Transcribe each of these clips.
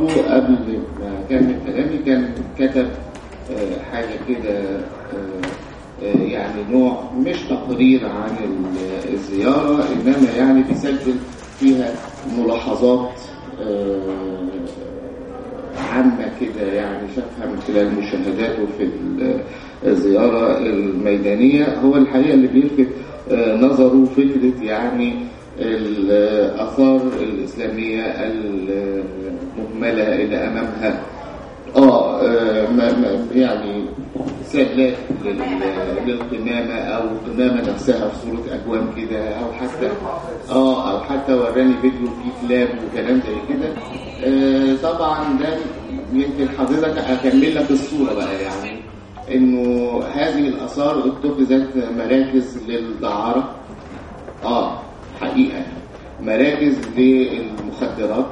برضو قبل ما أكمل كلامي كان كتب آه، حاجة كده آه، آه، يعني نوع مش تقرير عن ال- الزيارة إنما يعني بيسجل فيها ملاحظات آه، عامة كده يعني شافها من خلال مشاهداته في ال- الزيارة الميدانية هو الحقيقة اللي بيلفت آه، نظره فكرة يعني الآثار الإسلامية المهملة اللي أمامها اه آه، ما ما يعني سلات لل- للقمامة أو القمامة نفسها في صورة أجوام كده أو حتى اه أو حتى وراني فيديو فيه كلاب وكلام زي كده آه، طبعا ده يمكن حضرتك أكمل لك الصورة بقى يعني إنه هذه الآثار اتخذت مراكز للدعارة اه حقيقة مراكز للمخدرات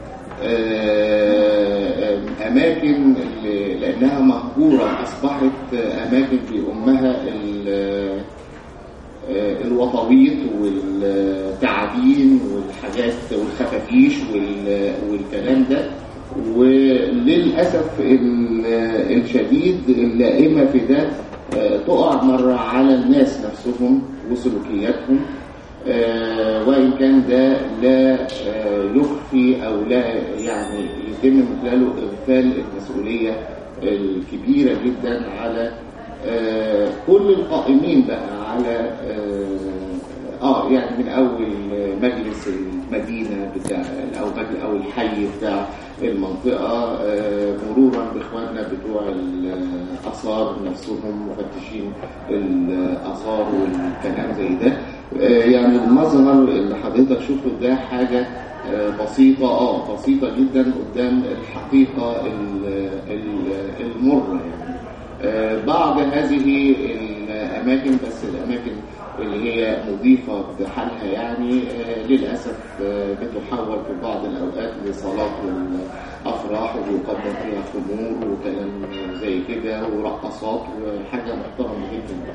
آه، أماكن ل- لأنها مهجورة أصبحت أماكن بأمها ال- آه، الوطويط والتعابين والحاجات والخفافيش وال- والكلام ده وللأسف ال- الشديد اللائمة في ده آه، تقع مرة على الناس نفسهم وسلوكياتهم آه، وإن كان ده لا آه، يخفي أو لا يعني يتم من خلاله إغفال المسؤولية الكبيرة جدا على آه، كل القائمين بقى على آه، اه يعني من اول مجلس المدينه بتاع او مجلس او الحي بتاع المنطقه آه، مرورا باخواننا بتوع الاثار نفسهم مفتشين الاثار والكلام زي ده آه، يعني المظهر اللي حضرتك شفته ده حاجه آه، بسيطه اه بسيطه جدا قدام الحقيقه ال- ال- المره يعني آه، بعض هذه الأماكن بس الأماكن اللي هي مضيفة بحالها يعني آه، للأسف آه، بتحول في بعض الأوقات لصلاة الأفراح ويقدم فيها خمور وكلام زي كده ورقصات وحاجة محترمة جدا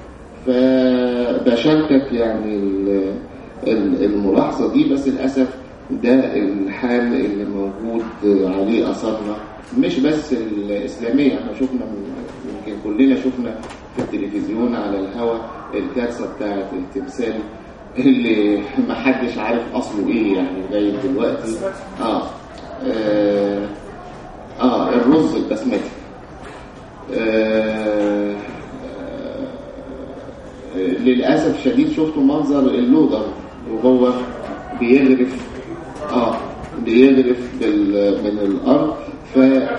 فبشاركك يعني ال- ال- الملاحظة دي بس للأسف ده الحال اللي موجود عليه أثرنا مش بس الإسلامية احنا شفنا من- يمكن كلنا شفنا في التلفزيون على الهوا الكارثة بتاعت التمثال اللي محدش عارف أصله إيه يعني لغاية دلوقتي آه آه, آه الرز البسمتي آه آه، للأسف شديد شفتوا منظر اللودر وهو بيغرف اه بيغرف بال- من الأرض ف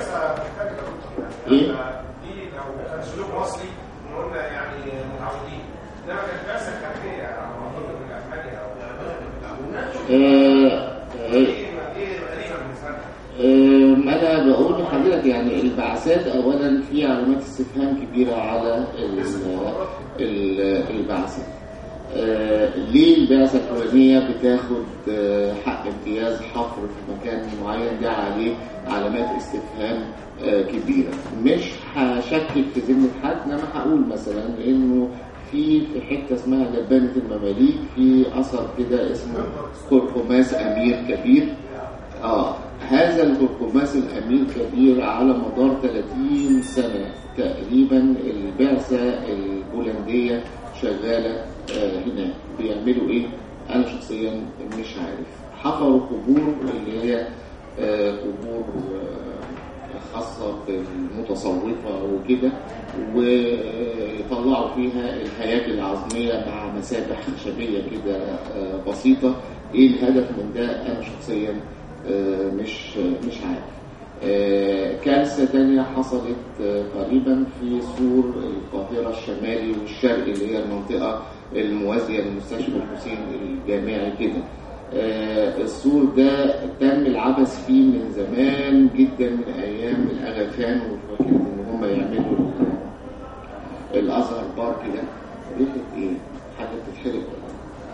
إيه؟ دي لو كان سلوك مصري قلنا يعني متعودين انما كانت كارثه كارثيه على منطقه من المانيا او آه، آه، ايه ايه غريبه بالنسبه لنا أم، أنا بقول لحضرتك يعني البعثات أولا في علامات استفهام كبيرة على ال- ال- البعثة أه، ليه البعثة الفلانية بتاخد أه، حق امتياز حفر في مكان معين ده عليه علامات استفهام أه، كبيرة مش هشكك في ذمة حد انما هقول مثلا انه في في حتة اسمها لبانة المماليك في أثر كده اسمه قرقماس أمير كبير آه هذا القرقماس الأمير كبير على مدار 30 سنة تقريبا البعثة البولندية شغالة آه هناك بيعملوا إيه؟ أنا شخصيا مش عارف حفروا قبور اللي هي آه قبور آه خاصة بالمتصوفة وكده ويطلعوا فيها الهياكل العظمية مع مسابح خشبية كده آه بسيطة ايه الهدف من ده انا شخصيا آه مش مش عارف آه كارثة تانية حصلت آه قريبا في سور القاهرة الشمالي والشرقي اللي هي المنطقة الموازية لمستشفى الحسين الجامعي كده آه السور ده تم العبث فيه من زمان جدا من ايام الاغا خان وفاكر ان هم يعملوا الازهر بار كده ريحه ايه؟ حاجه بتتحرق ولا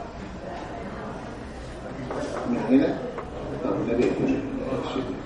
إيه؟ من هنا طب النبي يقفل الشبكة.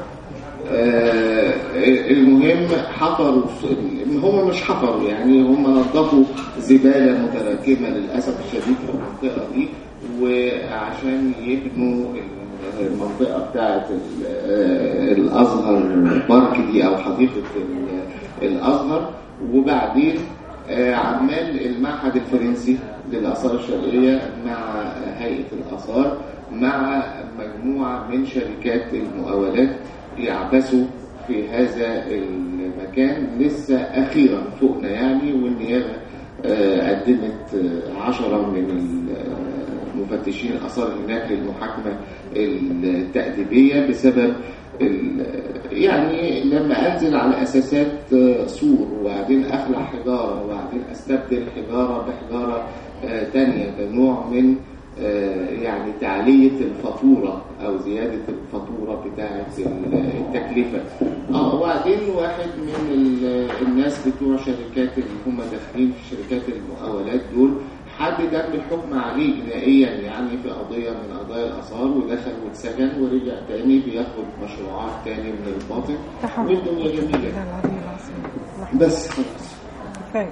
آه المهم حفروا هم مش حفروا يعني هم نظفوا زبالة متراكمة للأسف الشديد في المنطقة دي وعشان يبنوا المنطقة بتاعت الازهر بارك دي او حديقه ال- الازهر وبعدين آه، عمال المعهد الفرنسي للاثار الشرقيه مع هيئه الاثار مع مجموعه من شركات المقاولات يعبثوا في هذا المكان لسه اخيرا فوقنا يعني والنيابه آه، قدمت آه، عشرة من المفتشين الآثار هناك للمحاكمة التأديبية بسبب ال- يعني لما أنزل على أساسات آه، سور وبعدين أخلع حجارة وبعدين أستبدل حجارة بحجارة آه، تانية كنوع من آه، يعني تعلية الفاتورة أو زيادة الفاتورة بتاعة التكلفة اه وبعدين واحد من ال- الناس بتوع شركات اللي هم داخلين في شركات المقاولات دول حد تم الحكم عليه جنائيا يعني في قضية من قضايا الآثار ودخل واتسجن ورجع تاني بياخد مشروعات تاني من الباطن تحمل. والدنيا ده جميلة العظيم العظيم بس خلاص كفايه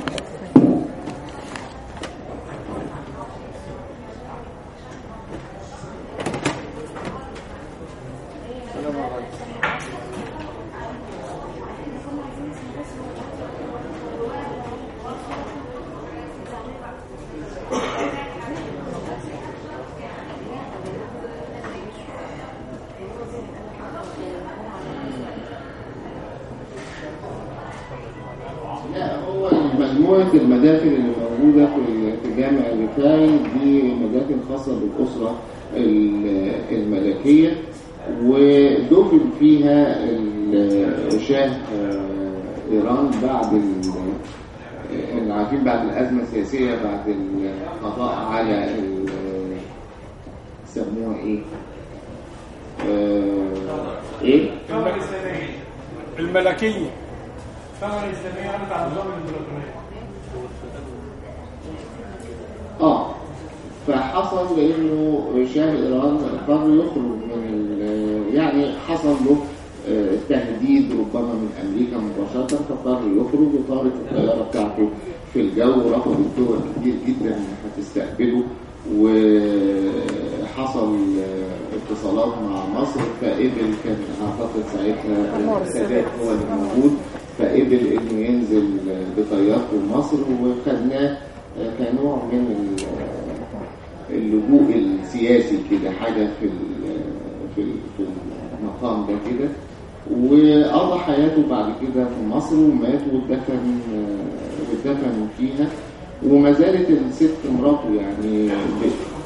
لا هو مجموعة المداخل اللي موجودة في في جامع الرفاعي دي مداخل خاصة بالأسرة ال- الملكية ودفن فيها ال- شاه آه، إيران بعد ال- اللي عارفين بعد الأزمة السياسية بعد القضاء على ال- يسموها إيه؟ آه، إيه؟ الثورة الإسلامية الملكية الثورة الإسلامية قامت على نظام الإمبراطورية اه فحصل لانه شاه ايران اضطر يخرج من ال- يعني حصل له آه، تهديد ربما من امريكا مباشره فاضطر يخرج وطارت الطياره بتاعته في الجو رفضت دول كتير جدا هتستقبله وحصل آه، اتصالات مع مصر فقبل كان اعتقد ساعتها السادات هو اللي موجود فقبل انه ينزل بطيارته لمصر وخدناه كنوع من ال- اللجوء السياسي كده حاجة في ال- في ال- في المقام ده كده وقضى حياته بعد كده في مصر ومات واتدفن واتدفن فيها وما زالت الست مراته يعني ب-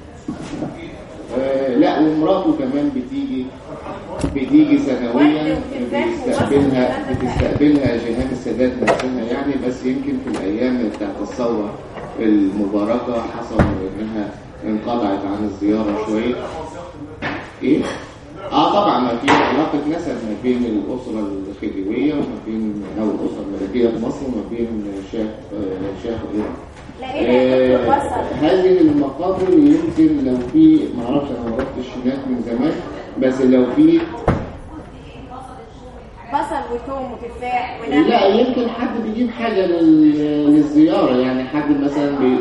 آه، لا ومراته كمان بتيجي بتيجي سنويا بتستقبلها بتستقبلها جهاد السادات نفسها يعني بس يمكن في الايام بتاعت الثوره المباركه حصل انها انقطعت عن الزياره شويه ايه اه طبعا ما في علاقه نسب ما بين الاسره الخديويه وما بين او الاسره الملكيه في مصر وما بين شاه آه، شاه ايران لقينا آه، وصل هذه المقابر يمكن لو في ما اعرفش انا ما رحتش هناك من زمان بس لو في بصل وثوم وتفاح ونخل لا يمكن حد بيجيب حاجه لل- للزياره يعني حد مثلا بي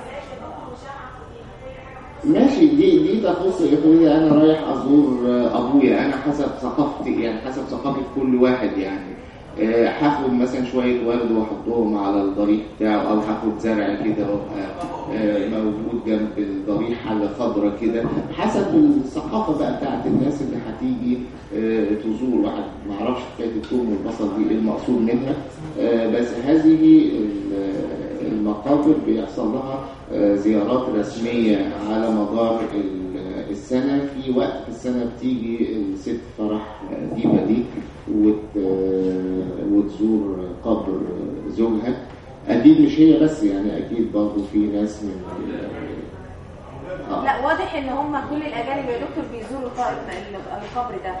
ماشي دي دي تخص اخويا انا رايح ازور ابويا انا حسب ثقافتي يعني حسب ثقافه كل واحد يعني آه، هاخد مثلا شويه ورد واحطهم على الضريح بتاعه او هاخد زرع كده وابقى آه، موجود جنب الضريح حاجه خضراء كده حسب الثقافه بقى بتاعت الناس اللي هتيجي آه، تزور واحد ما اعرفش حكايه الثوم والبصل دي ايه المقصود منها آه، بس هذه ال- المقابر بيحصل لها آه، زيارات رسميه على مدار ال- السنه في وقت في السنه بتيجي الست فرح ديبه دي وت- وتزور قبر زوجها اكيد مش هي بس يعني اكيد برضه في ناس من آه. لا واضح ان هم كل الاجانب يا دكتور بيزوروا الق- ال- القبر ده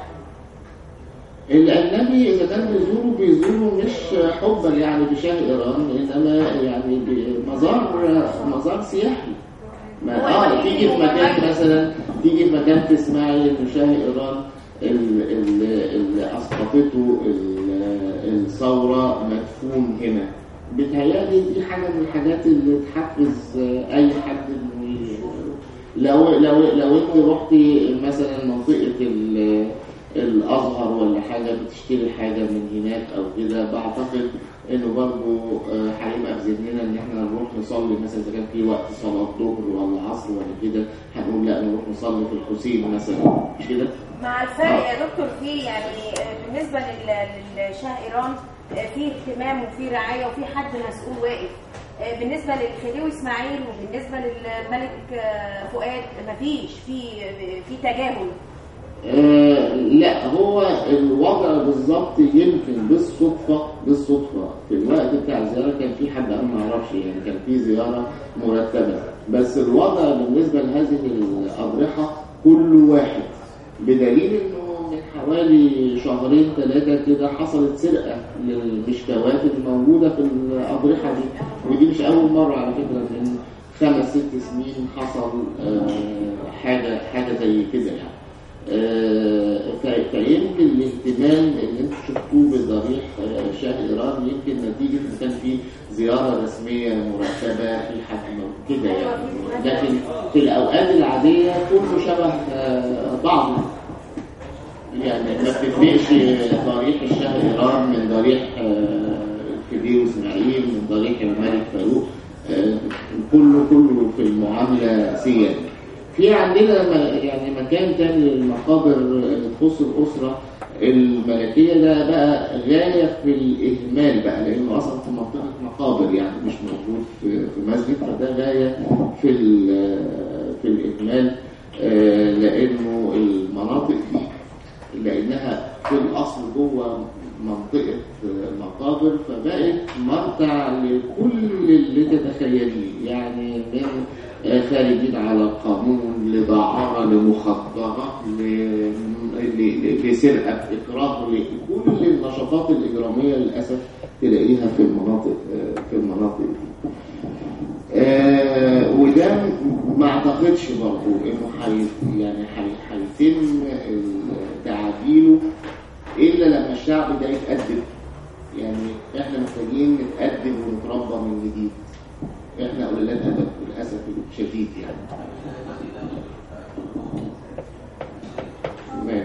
الأجنبي إذا كان بيزوروا بيزوروا مش حبا يعني بشاه إيران إنما يعني مزار مزار سياحي ما اه تيجي في مكان مثلا تيجي في مكان تسمعي إن شاه إيران ال- ال- اللي أسقطته ال- الثورة مدفون هنا بتهيألي دي حاجة من الحاجات اللي تحفز أي حد إنه ي- لو لو لو انت رحتي مثلا منطقه ال- الازهر تشتري حاجة من هناك أو كده بعتقد إنه برضه آه، هيبقى في ذهننا إن إحنا نروح نصلي مثلا إذا كان في وقت صلاة ظهر ولا عصر ولا كده هنقول لا نروح نصلي في الحسين مثلا مش كده؟ مع الفرق يا دكتور في يعني آه، بالنسبه لل- لشاه ايران آه، في اهتمام وفي رعايه وفي حد مسؤول واقف آه، بالنسبه للخديوي اسماعيل وبالنسبه للملك آه، فؤاد مفيش في في تجاهل آه لا هو الوضع بالظبط يمكن بالصدفة بالصدفة في الوقت بتاع الزيارة كان في حد أنا ما أعرفش يعني كان في زيارة مرتبة بس الوضع بالنسبة لهذه الأضرحة كل واحد بدليل إنه من حوالي شهرين ثلاثة كده حصلت سرقة للمشتوات الموجودة في الأضرحة دي ودي مش أول مرة على فكرة من خمس ست سنين حصل آه حاجة حاجة زي كده يعني آه، ف- فيمكن الاهتمام اللي انتم شفتوه بضريح آه، شاه ايران يمكن نتيجه ان كان في زياره رسميه مرتبه في حد مو- كده يعني لكن في الاوقات العاديه كله شبه آه، بعضه يعني ما بتفرقش ضريح الشاه ايران من ضريح آه، الكبير اسماعيل من ضريح الملك فاروق آه، كله كله في المعامله سيادة في عندنا م- يعني مكان تاني للمقابر اللي تخص الأسرة الملكية ده بقى غاية في الإهمال بقى لأنه أصلا في منطقة مقابر يعني مش موجود في في مسجد فده غاية في ال- في الإهمال آه، لأنه المناطق دي لأنها في الأصل جوه منطقة مقابر فبقت مرتع لكل اللي تتخيليه يعني من خارجين على القانون لدعارة لمخدرات ل- ل- لسرقة إكراه لكل النشاطات الإجرامية للأسف تلاقيها في المناطق في المناطق دي آه، وده ما اعتقدش برضه انه حي يعني حي- هيتم تعديله الا لما الشعب ده يتقدم يعني احنا محتاجين نتقدم ونتربى من جديد احنا قليلات ادب للاسف الشديد يعني تمام.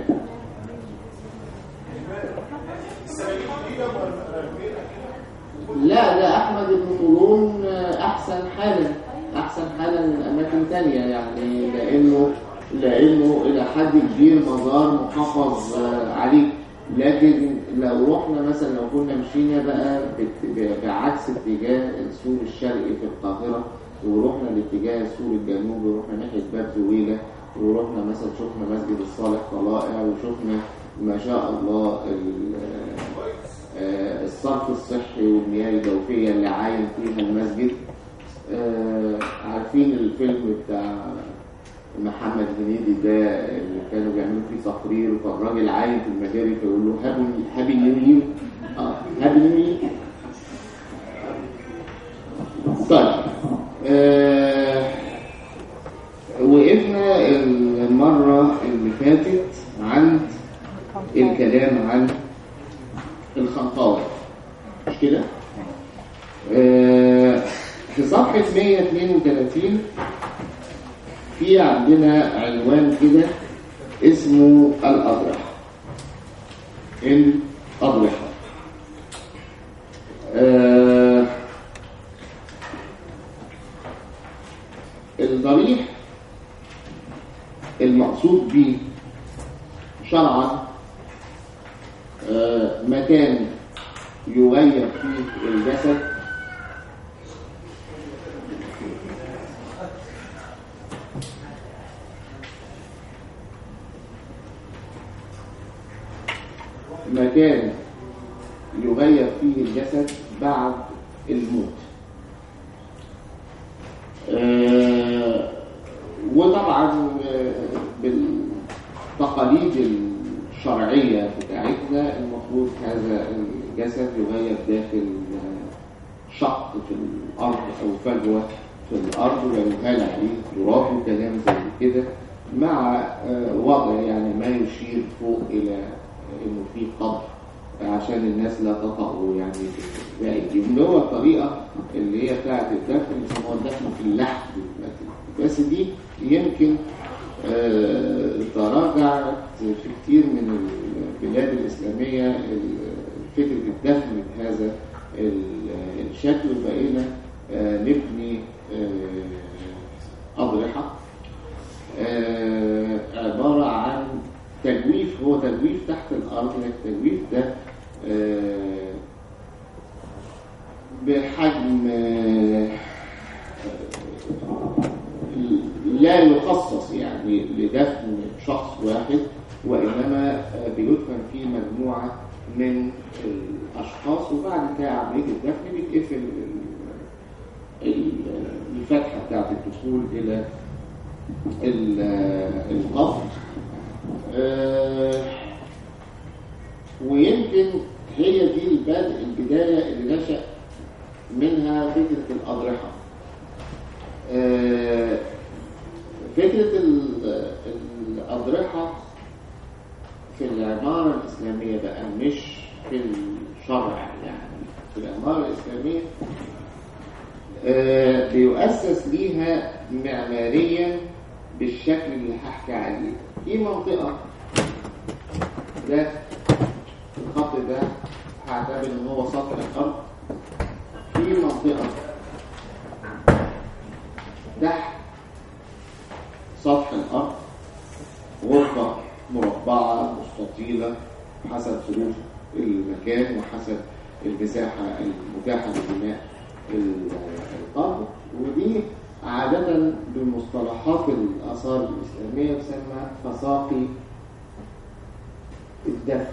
لا ده احمد بن طولون احسن حالا احسن حالا من اماكن تانية يعني لانه لانه الى حد كبير مزار محافظ آه، عليه لكن لو رحنا مثلا لو كنا مشينا بقى بت- ب- بعكس اتجاه السور الشرقي في القاهرة ورحنا لاتجاه السور الجنوبي ورحنا ناحية باب زويلة ورحنا مثلا شفنا مسجد الصالح طلائع وشفنا ما شاء الله ال- آه، الصرف الصحي والمياه الجوفية اللي عاين فيها المسجد آه، عارفين الفيلم بتاع محمد هنيدي ده اللي كانوا بيعملوا فيه تقرير فالراجل عاين في المجاري فيقول له هابي هابي نيو يير اه هابي نيو يير طيب آه وقفنا المرة اللي فاتت عند الكلام عن الخنطاوي مش كده؟ آه في صفحة 132 في عندنا عنوان كده اسمه الأضرحة الأضرحة آه الضريح المقصود به شرعا آه مكان يغير فيه الجسد مكان يغير فيه الجسد بعد الموت آه، وطبعا آه، بالتقاليد الشرعية بتاعتنا المفروض هذا الجسد يغير داخل آه، شق في الأرض أو فجوة في الأرض ويهال عليه تراب وكلام زي كده مع آه، وضع يعني ما يشير فوق إلى إنه في قبر عشان الناس لا تطأوا يعني بأيديهم اللي هو الطريقة اللي هي بتاعت الدفن اللي هو الدفن في اللحم دلوقتي. بس دي يمكن آه، تراجعت في كتير من البلاد الإسلامية ال- فكرة الدفن بهذا ال- الشكل وبقينا آه، نبني آه، أضرحة آه، عبارة عن تجويف هو تجويف تحت الأرض لكن التجويف ده آه، بحجم آه، لا يخصص يعني لدفن شخص واحد وإنما آه، بيدفن فيه مجموعة من الأشخاص وبعد كده عملية الدفن بيتقفل ال- ال- الفتحة بتاعت الدخول إلى ال- القبر آه، ويمكن هي دي البدء البداية اللي نشأ منها فكرة الأضرحة آه، فكرة ال- الأضرحة في العمارة الإسلامية بقى مش في الشرع يعني في العمارة الإسلامية آه، بيؤسس ليها معماريا بالشكل اللي هحكي عليه في منطقة ده الخط ده هعتبر ان هو سطح الارض في منطقة تحت سطح الارض غرفة مربعة مستطيلة حسب ظروف المكان وحسب المساحة المتاحة لبناء ال- القبر ودي عادة بمصطلحات الآثار الإسلامية تسمى فساقي الدفن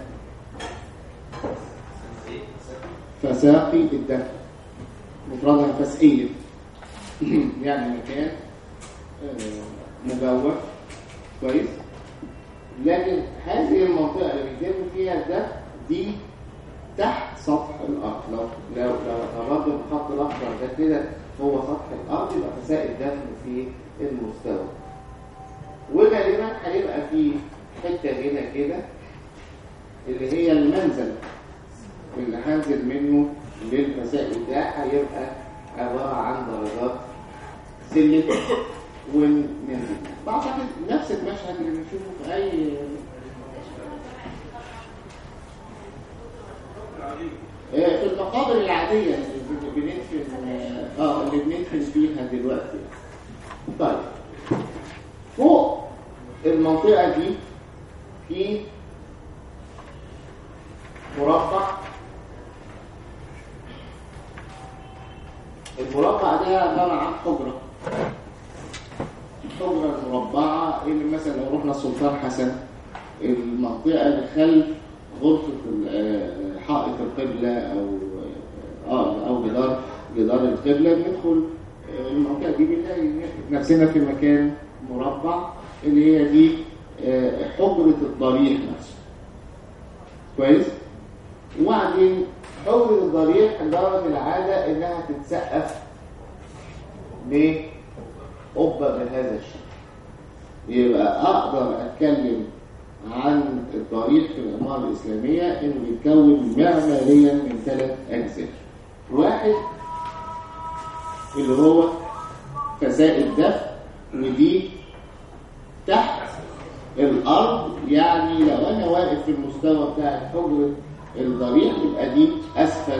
فساقي الدفن مفردها فسقية يعني مكان آه، مجوف كويس لكن هذه المنطقة اللي بيتم فيها الدفن دي تحت سطح الأرض لو لو لو اعتبرت الخط الأخضر ده كده هو سطح الأرض يبقى فساء الدفن في المستوى وغالبا هيبقى في حتة هنا كده اللي هي المنزل اللي هنزل منه للمسائل ده هيبقى عبارة عن درجات سلم وننزل بعتقد نفس المشهد اللي بنشوفه في أي آه، في المقابر العادية اللي بندفن اه اللي بندفن فيها دلوقتي طيب فوق المنطقة دي في مربع المربع ده عبارة عن حجرة الحجرة المربعة اللي مثلا لو رحنا السلطان حسن المنطقة اللي خلف غرفة ال- آه، حائط القبلة أو آه أو جدار جدار القبلة بندخل آه، المنطقة دي بنلاقي نفسنا في مكان مربع اللي هي دي آه، حجرة الضريح نفسه كويس؟ وبعدين حجرة الضريح جرت العادة إنها تتسقف بقبة من هذا الشكل يبقى أقدر أتكلم عن الضريح في العمارة الإسلامية إنه بيتكون معماريا من ثلاث أجزاء واحد اللي هو فساء الدفء ودي تحت الأرض يعني لو أنا واقف في المستوى بتاع حجرة الضريح يبقى دي أسفل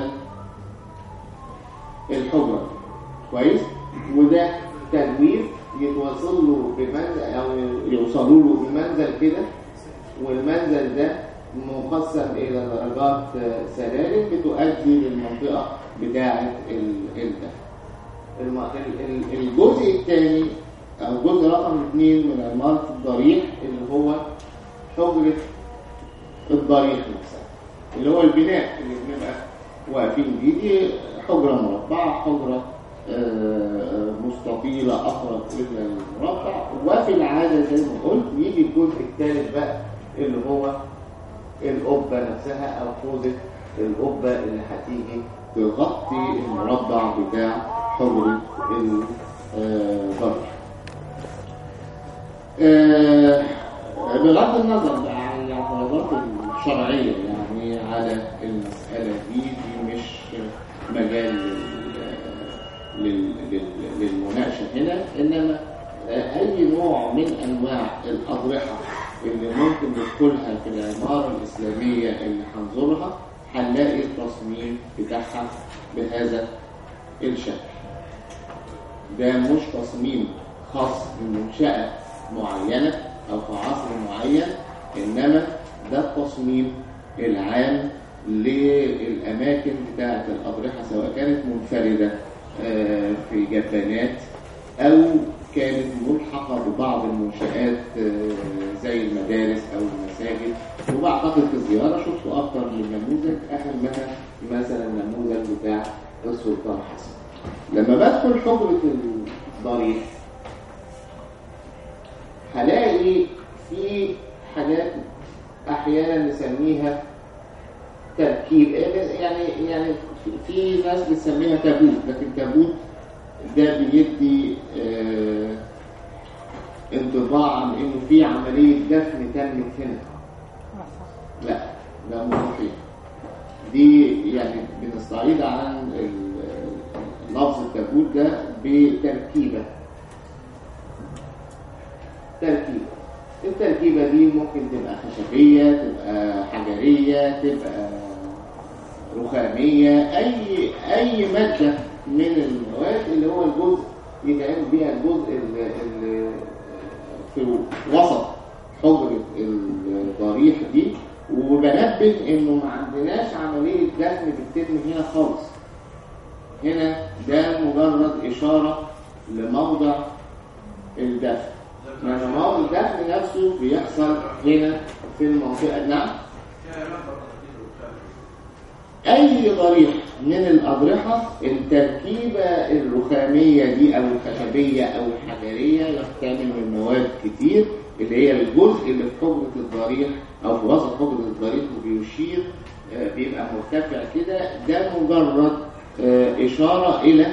الحجرة كويس وده تجويف يتوصل له بمنزل أو يوصلوا له بمنزل كده والمنزل ده مقسم إلى درجات سلالم بتؤدي للمنطقة بتاعة ال- الدفع الم- ال- ال- الجزء الثاني أو الجزء رقم اثنين من عمارة الضريح اللي هو حجرة الضريح نفسها اللي هو البناء اللي بنبقى واقفين بيه دي حجرة مربعة حجرة آه، مستطيلة أقرب إلى المربع وفي العادة زي ما قلت يجي الجزء الثالث بقى اللي هو القبة نفسها أو خوذة القبة اللي هتيجي تغطي المربع بتاع حجرة الضرب آه، بغض النظر بقى عن الاعتراضات الشرعية يعني على المسألة دي دي مش مجال لل- لل- لل- للمناقشة هنا إنما آه، أي نوع من أنواع الأضرحة اللي ممكن ندخلها في العمارة الإسلامية اللي هنزورها هنلاقي التصميم بتاعها بهذا الشكل ده مش تصميم خاص بمنشأة معينة أو في عصر معين إنما ده التصميم العام للأماكن بتاعة الأضرحة سواء كانت منفردة آه، في جبانات أو كانت ملحقة ببعض المنشآت آه، زي المدارس أو المساجد وبعتقد في الزيارة شفت أكتر من نموذج أهمها مثلا النموذج بتاع السلطان حسن لما بدخل حجرة الضريح هلاقي في حاجات احيانا نسميها تركيب يعني يعني في ناس بتسميها تابوت لكن تابوت ده بيدي آه انطباع عن انه في عمليه دفن تمت هنا لا ده مش صحيح دي يعني بنستعيد عن ال- لفظ التابوت ده بتركيبه تركيبه التركيبة دي ممكن تبقى خشبية تبقى حجرية تبقى رخامية أي أي مادة من المواد اللي هو الجزء يتعمل بيها الجزء اللي, اللي في وسط حجرة الضريح دي وبنبه إنه ما عندناش عملية دفن بتتم هنا خالص هنا ده مجرد إشارة لموضع الدفن يعني موضع الدفن نفسه بيحصل هنا في المنطقة نعم أي ضريح من الأضرحة التركيبة الرخامية دي أو الخشبية أو الحجرية يحتمل من مواد كتير اللي هي الجزء اللي في حجرة الضريح أو في وسط حجرة الضريح وبيشير آه، بيبقى مرتفع كده ده مجرد آه، إشارة إلى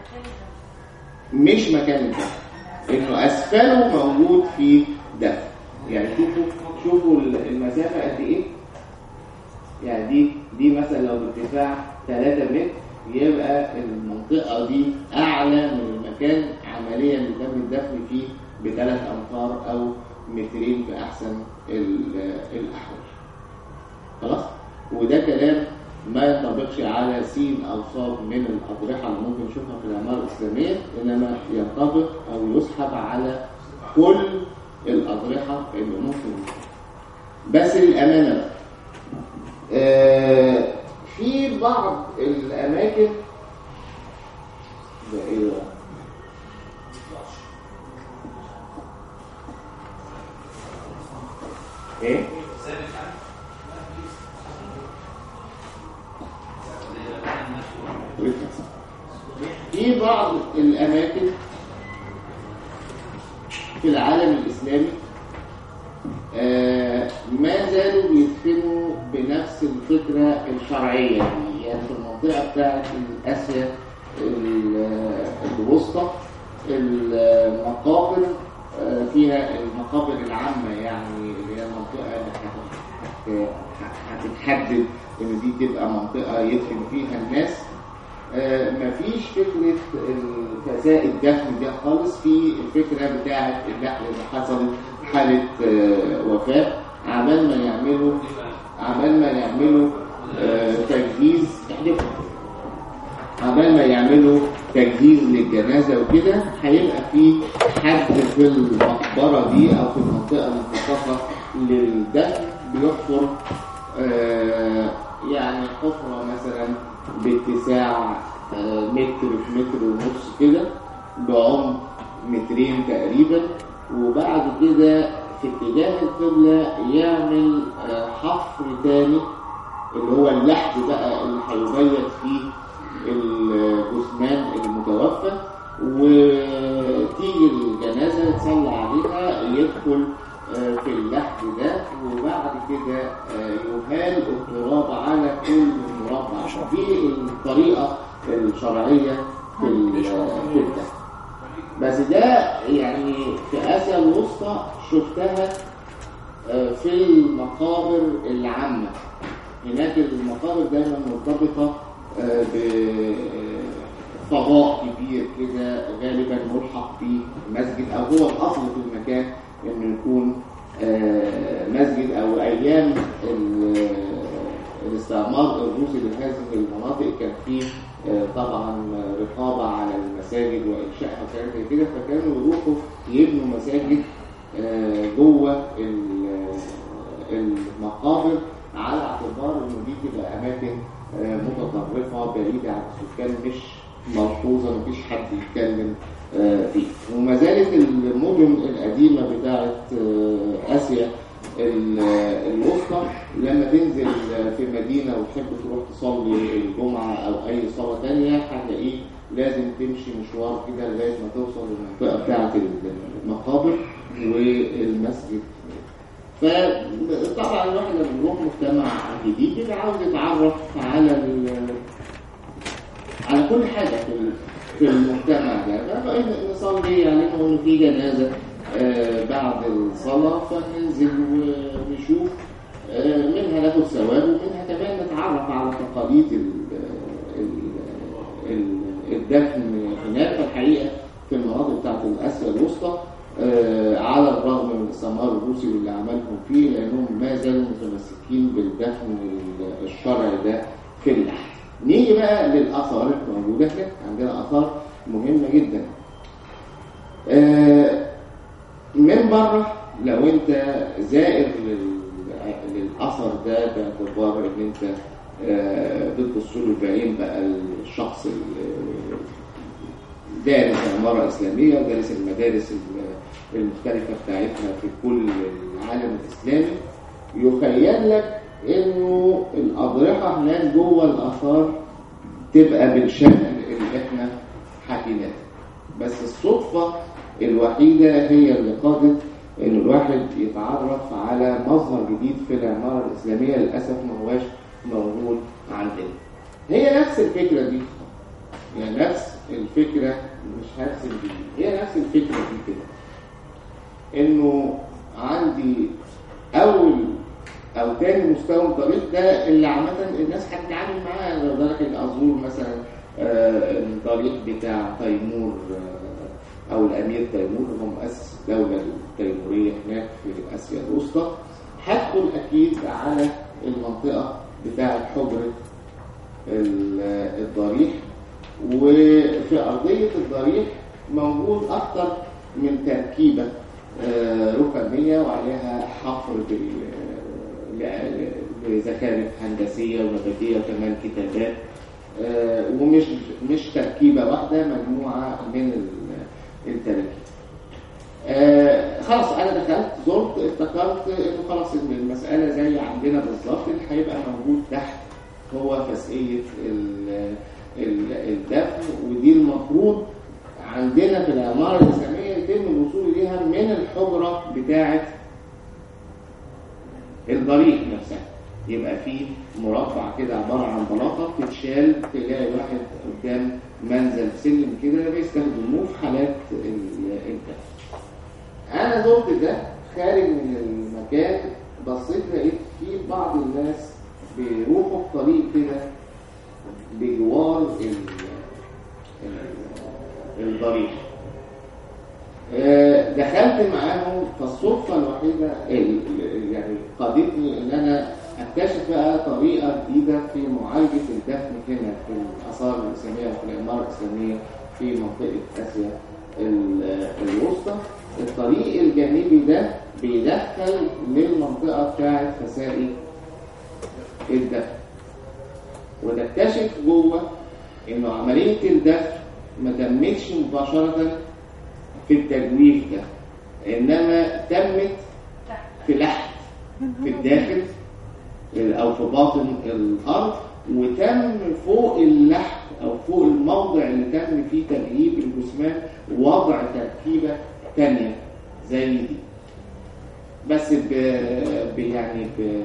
مش مكان الدفن إنه أسفله موجود في دفن يعني شوفوا شوفوا المسافة قد إيه يعني دي دي مثلا لو بارتفاع 3 متر يبقى المنطقة دي أعلى من المكان عمليا اللي تم الدفن فيه بثلاث أمتار أو مترين في أحسن ال- الأحوال خلاص وده كلام ما ينطبقش على سين أو صاد من الأضرحة اللي ممكن نشوفها في العمارة الإسلامية إنما ينطبق أو يسحب على كل الأضرحة اللي ممكن بس للأمانة بقى آه، في بعض الأماكن ده إيه بقى؟ إيه؟ في بعض الأماكن في العالم الإسلامي آه، ما زالوا بيدفنوا بنفس الفكرة الشرعية دي. يعني في المنطقة بتاعت آسيا ال- الوسطى المقابر آه، فيها المقابر العامة يعني اللي هي المنطقة اللي هت- هت- هتتحدد إن دي تبقى منطقة يدفن فيها الناس آه، مفيش فكرة الفساء الدفن ده خالص في الفكرة بتاعة النقل اللي حصلت حالة آه، وفاة عمال ما يعملوا عمال ما يعملوا آه، تجهيز احدث عمال ما يعملوا تجهيز للجنازة وكده هيبقى في حد في المقبرة دي أو في المنطقة المخصصة للدفن بيحفر آه، يعني حفرة مثلا باتساع آه، متر في متر ونص كده بعمق مترين تقريبا وبعد كده في اتجاه القبلة يعمل آه، حفر تاني اللي هو اللحد بقى اللي هيبيت فيه الجثمان المتوفى وتيجي الجنازة يتصلى عليها يدخل آه، في اللحد ده وبعد كده آه، يهال التراب على كل مربع دي الطريقة الشرعية في ال- في الدفن بس ده يعني في آسيا الوسطى شفتها آه، في المقابر العامة هناك المقابر دايما مرتبطة آه، بفضاء كبير كده غالبا ملحق به مسجد أو هو الأصل في المكان إنه يكون آه، مسجد او ايام ال- الاستعمار الروسي لهذه المناطق كان فيه آه، طبعا رقابه على المساجد وانشائها وحاجات زي كده فكانوا يروحوا يبنوا مساجد آه، جوه ال- المقابر على اعتبار انه دي تبقى اماكن آه، متطرفه بعيده عن السكان مش ملحوظه مفيش حد يتكلم آه، فيه وما زالت المدن القديمه بتاعت آه، اسيا ال- الوسطى لما تنزل في مدينه وتحب تروح تصلي الجمعه او اي صلاه تانية هتلاقيه لازم تمشي مشوار كده لغايه ما توصل للمنطقه بتاعت المقابر والمسجد فطبعا الواحد لما بيروح مجتمع جديد بيبقى عاوز يتعرف على ال- على كل حاجه في ال- في المجتمع ده فبقى نصلي يعني انه في جنازه آه، بعد الصلاه فننزل ونشوف آه، منها ناخد ثواب ومنها كمان نتعرف على تقاليد ال- ال- ال- الدفن هناك في الحقيقه في المناطق بتاعت اسيا الوسطى آه، على الرغم من الاستعمار الروسي واللي عملهم فيه لانهم ما زالوا متمسكين بالدفن ال- الشرعي ده في اللحد. نيجي بقى للاثار الموجوده هناك عندنا اثار مهمه جدا. آه، من بره لو انت زائر لل- للاثر ده باعتبار ان انت آه، بتبص له بعين بقى الشخص ال- دارس عمارة إسلامية ودارس المدارس ال- المختلفة بتاعتها في كل العالم الإسلامي يخيل لك إنه الأضرحة هناك جوه الآثار تبقى بالشكل اللي إحنا حكيناه بس الصدفة الوحيدة هي اللي قادت إن الواحد يتعرف على مظهر جديد في العمارة الإسلامية للأسف ما هواش موجود عندنا هي نفس الفكرة دي يعني نفس الفكرة مش هرسم دي هي نفس الفكرة دي كده انه عندي اول او تاني مستوى من الطريق ده اللي عامة الناس هتتعامل معاه لو بالك الازور مثلا آه، الطريق بتاع تيمور آه، او الامير تيمور هو مؤسس الدولة التيمورية هناك في اسيا الوسطى هدخل اكيد على المنطقة بتاعة حجرة ال- الضريح وفي أرضية الضريح موجود أكثر من تركيبة آه، ركامية وعليها حفر بال- ل- لزخارف هندسية ونباتية وكمان كتابات آه، ومش مش تركيبة واحدة مجموعة من ال- التراكيب آه خلاص انا دخلت زرت افتكرت انه خلاص إن المساله زي عندنا بالظبط اللي هيبقى موجود تحت هو فسقيه ال- ال- الدفن ودي المفروض عندنا في العماره الاسلاميه يتم الوصول اليها من الحجره بتاعه الضريح نفسها يبقى في مربع كده عباره عن بلاطه تتشال تلاقي واحد قدام منزل سلم كده بيستخدموه في حالات ال- الدفن انا زرت ده خارج من المكان بصيت لقيت في بعض الناس بيروحوا في طريق كده بجوار ال- ال- الضريح آه، دخلت معاهم فالصدفة الوحيدة ال- ال- يعني قادتني ان انا اكتشف بقى طريقة جديدة في معالجة الدفن هنا في الآثار الإسلامية وفي العمارة الإسلامية في منطقة آسيا ال- الوسطى الطريق الجانبي ده بيدخل للمنطقة بتاعت فسائل الدفن ونكتشف جوه انه عملية الدفن ما تمتش مباشرة في التجويف ده انما تمت في لحد في الداخل او في باطن الارض وتم فوق اللحد او فوق الموضع اللي تم فيه تغييب الجثمان وضع تركيبه تانية زي دي بس ب... ب... يعني ب...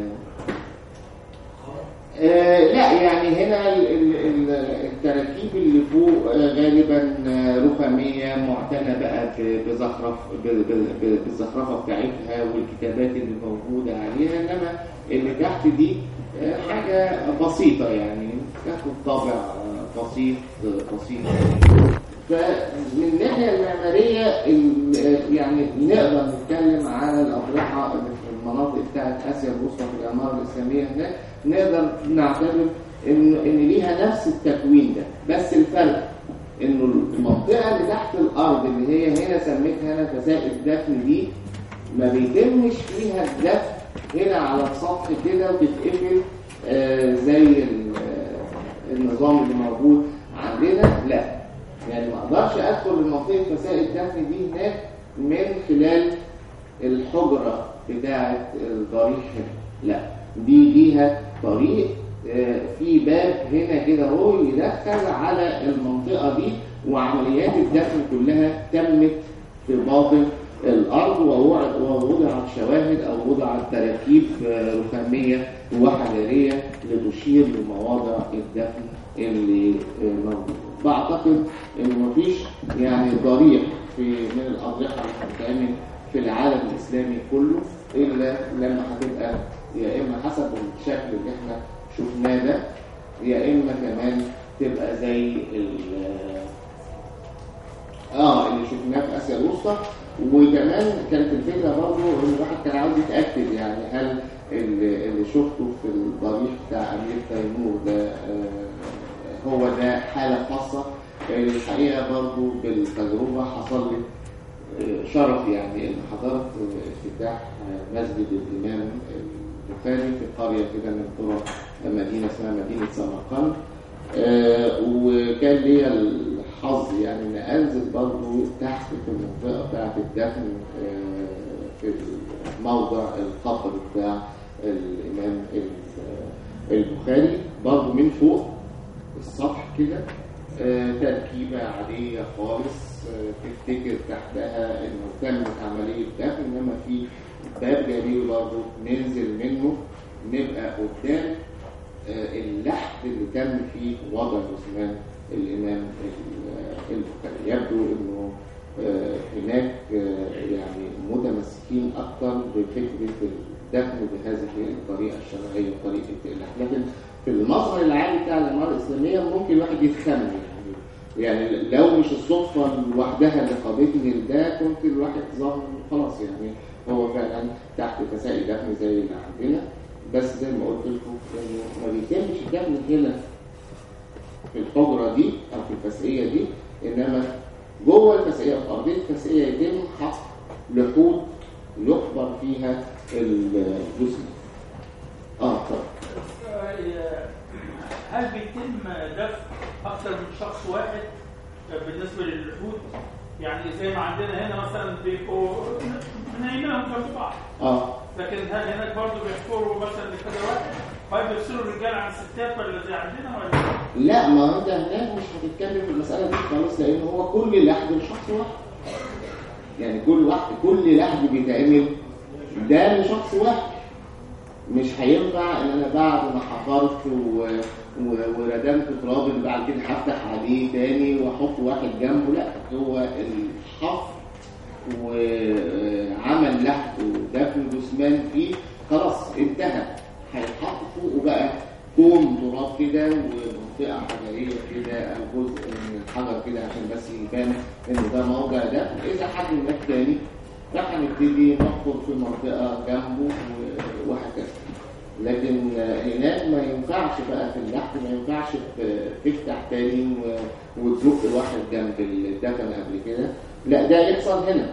آه لا يعني هنا ال- ال- ال- التراكيب اللي فوق آه، غالبا آه، رخامية معتنى بقى ب- بزخرف ب- ب- ب- بالزخرفة بتاعتها والكتابات اللي موجودة عليها انما اللي تحت دي آه، حاجة بسيطة يعني تاخد طابع آه، بسيط آه، بسيط فمن الناحية المعمارية ال- يعني نقدر نتكلم على الأضرحة اللي في المناطق بتاعت آسيا الوسطى في العمارة الإسلامية هناك نقدر نعتبر إن إن ليها نفس التكوين ده بس الفرق إنه المنطقة اللي تحت الأرض اللي هي هنا سميتها أنا فسائل الدفن دي ما بيتمش فيها الدفن هنا على السطح كده وتتقفل آه، زي ال- آه، النظام اللي موجود عندنا لا يعني ما اقدرش ادخل لمنطقه فسائل الدفن دي هناك من خلال الحجره بتاعه الضريح هنا لا دي ليها طريق آه، في باب هنا كده هو يدخل على المنطقه دي وعمليات الدفن كلها تمت في باطن الارض ووضع- ووضعت شواهد او وضعت تراكيب آه، رخاميه وحجريه لتشير لمواضع الدفن اللي آه، موجوده بعتقد ان مفيش يعني ضريح في من الاضرحه اللي هتتعمل في العالم الاسلامي كله الا لما هتبقى يا اما حسب الشكل اللي احنا شفناه ده يا اما كمان تبقى زي ال- اه اللي شفناه في اسيا الوسطى وكمان كانت الفكره برضه ان الواحد كان عاوز يتاكد يعني هل اللي اللي شفته في الضريح بتاع امير تيمور ده آه، هو ده حاله خاصه الحقيقه برضه بالتجربه حصل لي آه، شرف يعني ان حضرت آه، افتتاح آه، مسجد الامام البخاري في قريه كده من قرى مدينه اسمها مدينه سمرقند آه، وكان ليا الحظ يعني ان انزل برضه تحت في المنطقه بتاعه الدفن آه، في موضع القبر بتاع الامام ال- البخاري برضه من فوق السطح كده آه، تركيبه عاديه خالص آه، تفتكر تحتها انه تمت عمليه دفن انما في باب جانبي برضه ننزل منه نبقى قدام آه، اللحد اللي تم فيه وضع جثمان الإمام ال- البخاري يبدو أنه آه، هناك آه، يعني متمسكين أكثر بفكرة الدفن بهذه الطريقة الشرعية طريقة اللحد لكن في المظهر العام بتاع العمارة الإسلامية ممكن الواحد يتخمن يعني يعني لو مش الصدفة لوحدها اللي قادتني لده كنت الواحد ظن خلاص يعني هو فعلا تحت فسائل دفن زي اللي عندنا بس زي ما قلت لكم انه ما بيتمش الدفن هنا في الحجره دي او في الفسقيه دي انما جوه الفسقيه في ارضيه الفسقيه يتم حفر لحود يقبر فيها الجثم اه طب هل بيتم دفن اكثر من شخص واحد بالنسبه للحوت يعني زي ما عندنا هنا مثلا بيبقوا نايمينهم جنب بعض اه لكن هل هناك برضه بيحفروا مثلا لكذا واحد طيب بيفصلوا الرجال عن الستات ولا زي عندنا ولا لا ما انت هناك مش هتتكلم في المساله دي خالص لان هو كل لحد لشخص واحد يعني كل واحد كل لحد بيتعمل ده لشخص واحد مش هينفع ان انا بعد ما حفرت و... و... وردمت تراب اللي بعد كده هفتح عليه تاني واحط واحد جنبه لا هو الحفر وعمل لحد ودفن جثمان فيه خلاص انتهى هيتحط فوقه بقى كوم تراب كده ومنطقه حجريه كده او جزء من الحجر كده عشان بس يبان ان ده موضع ده اذا حد هناك تاني فهنبتدي نحفر في منطقه جنبه و- وهكذا لكن هناك ما ينفعش بقى في اللحم ما ينفعش ت- تفتح تاني و- وتزق الواحد جنب الدفن قبل كده لا ده يحصل هنا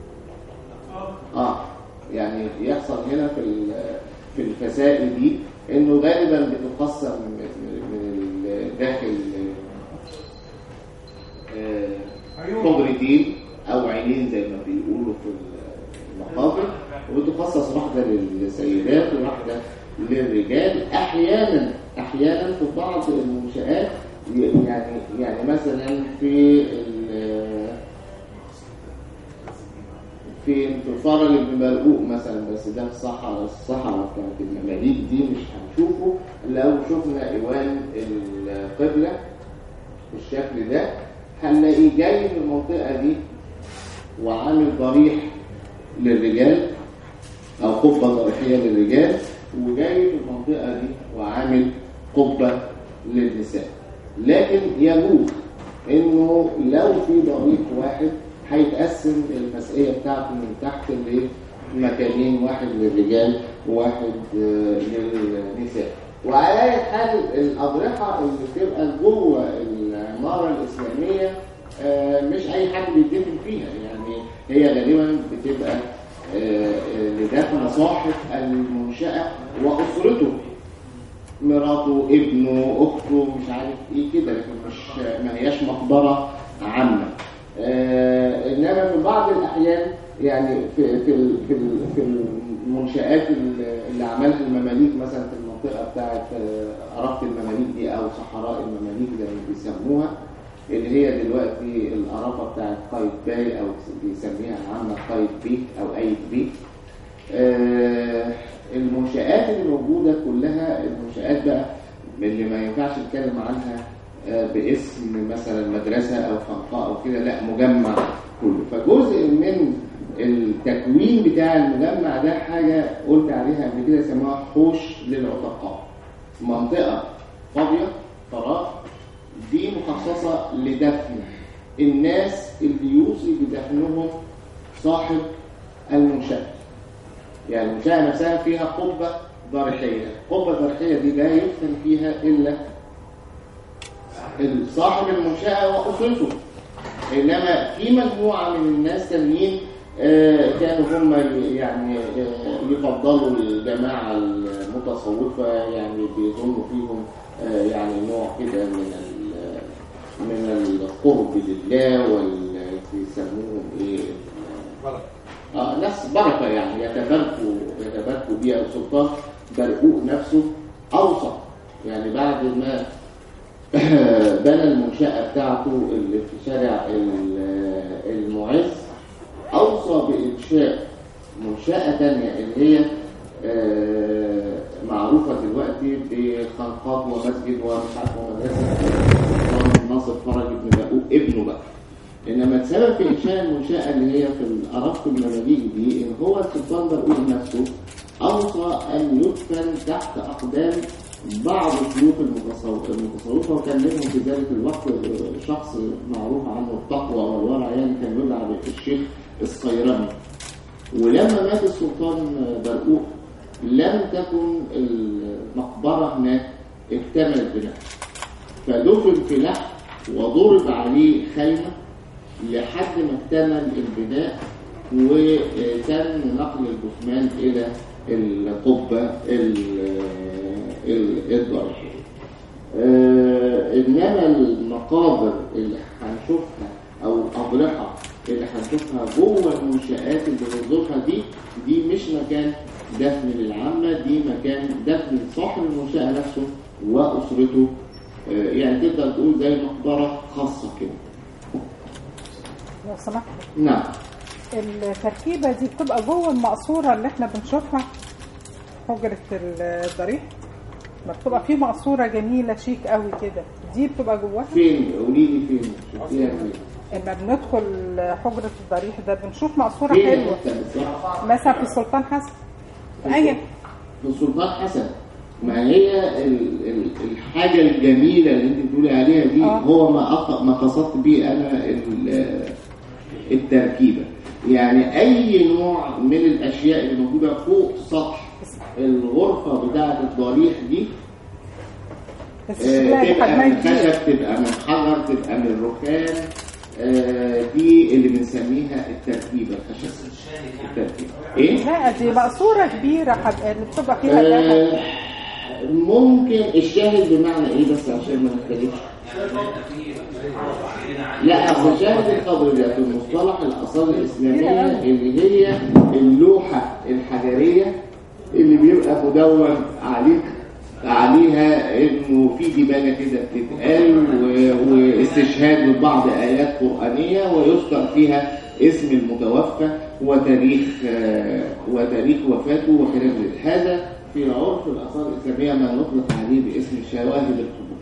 اه يعني يحصل هنا في ال- في الفسائل دي انه غالبا بتقسم من من الداخل آه، حجرتين او عينين زي ما بيقولوا في المقابر وتخصص واحده للسيدات وواحده للرجال احيانا احيانا في بعض المنشآت يعني يعني مثلا في ال- في في فرل ابن مرقوق مثلا بس ده في الصحراء الصحراء بتاعت المماليك دي مش هنشوفه لو شفنا ايوان القبله بالشكل ده هنلاقيه جاي من المنطقه دي وعامل ضريح للرجال او قبه ضريحيه للرجال وجاي في المنطقه دي وعامل قبه للنساء لكن يجوز انه لو في ضريح واحد هيتقسم المسئيه بتاعته من تحت لمكانين واحد للرجال وواحد آه، للنساء وعلى اي حال الاضرحه اللي بتبقى جوه العماره الاسلاميه آه، مش اي حد بيدفن فيها يعني هي غالبا بتبقى آه، آه، لدفن صاحب المنشاه واسرته مراته ابنه اخته مش عارف ايه كده لكن مش ما هياش مقبره عامه آه انما في بعض الاحيان يعني في في ال- في ال- في المنشات اللي اللي عملها المماليك مثلا في المنطقه بتاعه آه، عراقه المماليك دي او صحراء المماليك زي ما بيسموها اللي هي دلوقتي القرافه بتاعه قايتباي او بيسميها عامه قايت بيت او اي بيت آه، المنشآت اللي موجودة كلها المنشآت بقى اللي ما ينفعش نتكلم عنها آه، باسم مثلا مدرسة أو خنقاء أو كده لا مجمع كله فجزء من التكوين بتاع المجمع ده حاجة قلت عليها قبل كده يسموها حوش للعتقاء منطقة فاضية فراغ دي مخصصة لدفن الناس اللي يوصي بدفنهم صاحب المنشأة يعني المنشأة نفسها فيها قبة ضريحية القبة الضريحية دي لا يدفن فيها إلا صاحب المنشأة وأسرته إنما في مجموعة من الناس تانيين آه، كانوا هم يعني آه، يفضلوا الجماعة المتصوفة يعني بيظنوا فيهم آه، يعني نوع كده من ال- من القرب لله وال بيسموهم ايه آه ناس بركة يعني يتباركوا يتباركوا بيها السلطان برقوق نفسه أوصى يعني بعد ما بنى المنشأة بتاعته اللي في شارع ال- المعز أوصى بإنشاء منشأة تانية اللي هي آه، معروفة دلوقتي بخنقات ومسجد ومش عارف ومدرسة السلطان ناصر فرج بن برقوق ابنه بقى انما السبب في انشاء المنشاه اللي هي في الارق المماليك دي ان هو السلطان برقوق نفسه اوصى ان يدفن تحت اقدام بعض شيوخ المتصوف- المتصوفه وكان منهم في ذلك الوقت شخص معروف عنه التقوى والورع يعني كان يدعى بالشيخ الصيرمي ولما مات السلطان برقوق لم تكن المقبره هناك اكتملت بنفسها فدفن في لحم وضرب عليه خيمة لحد ما اكتمل البناء وتم نقل الجثمان إلى القبة ال- ال- الضريحية. آه، إنما المقابر اللي هنشوفها أو الأضرحة اللي هنشوفها جوه المنشآت اللي بنزورها دي دي مش مكان دفن للعامة دي مكان دفن صاحب المنشأة نفسه وأسرته آه، يعني تقدر تقول زي مقبرة خاصة كده لو سمحت نعم التركيبة دي بتبقى جوه المقصورة اللي احنا بنشوفها حجرة الضريح ما بتبقى في مقصورة جميلة شيك قوي كده دي بتبقى جواها فين قولي لي فين شفتيها فين لما بندخل حجرة الضريح ده بنشوف مقصورة فين حلوة الحتة بالظبط مثلا في السلطان حسن ايوه في السلطان حسن ما هي ال- ال- الحاجة الجميلة اللي انت بتقولي عليها دي آه. هو ما أق- ما قصدت بيه انا ال- التركيبة يعني اي نوع من الاشياء اللي موجودة فوق سطح الغرفة بتاعة الضريح دي بس آه، شكلها دي تبقى حجمها من كبير خشب تبقى من حجر تبقى من رخام آه، دي اللي بنسميها التركيبة الخشب التركيبة ايه؟ لا دي مقصورة كبيرة حب... اللي بتبقى فيها ذهب آه، ممكن الشاهد بمعنى ايه بس عشان ما نختلفش لا أصل الشاهد القبر ده في مصطلح الاثار الاسلاميه اللي هي اللوحه الحجريه اللي بيبقى مدون عليك عليها انه في دبانه كده بتتقال و- واستشهاد ببعض ايات قرانيه ويذكر فيها اسم المتوفى وتاريخ آه، وتاريخ وفاته وخلاف ذلك هذا في عرف الاثار الاسلاميه ما يطلق عليه باسم شواهد القبور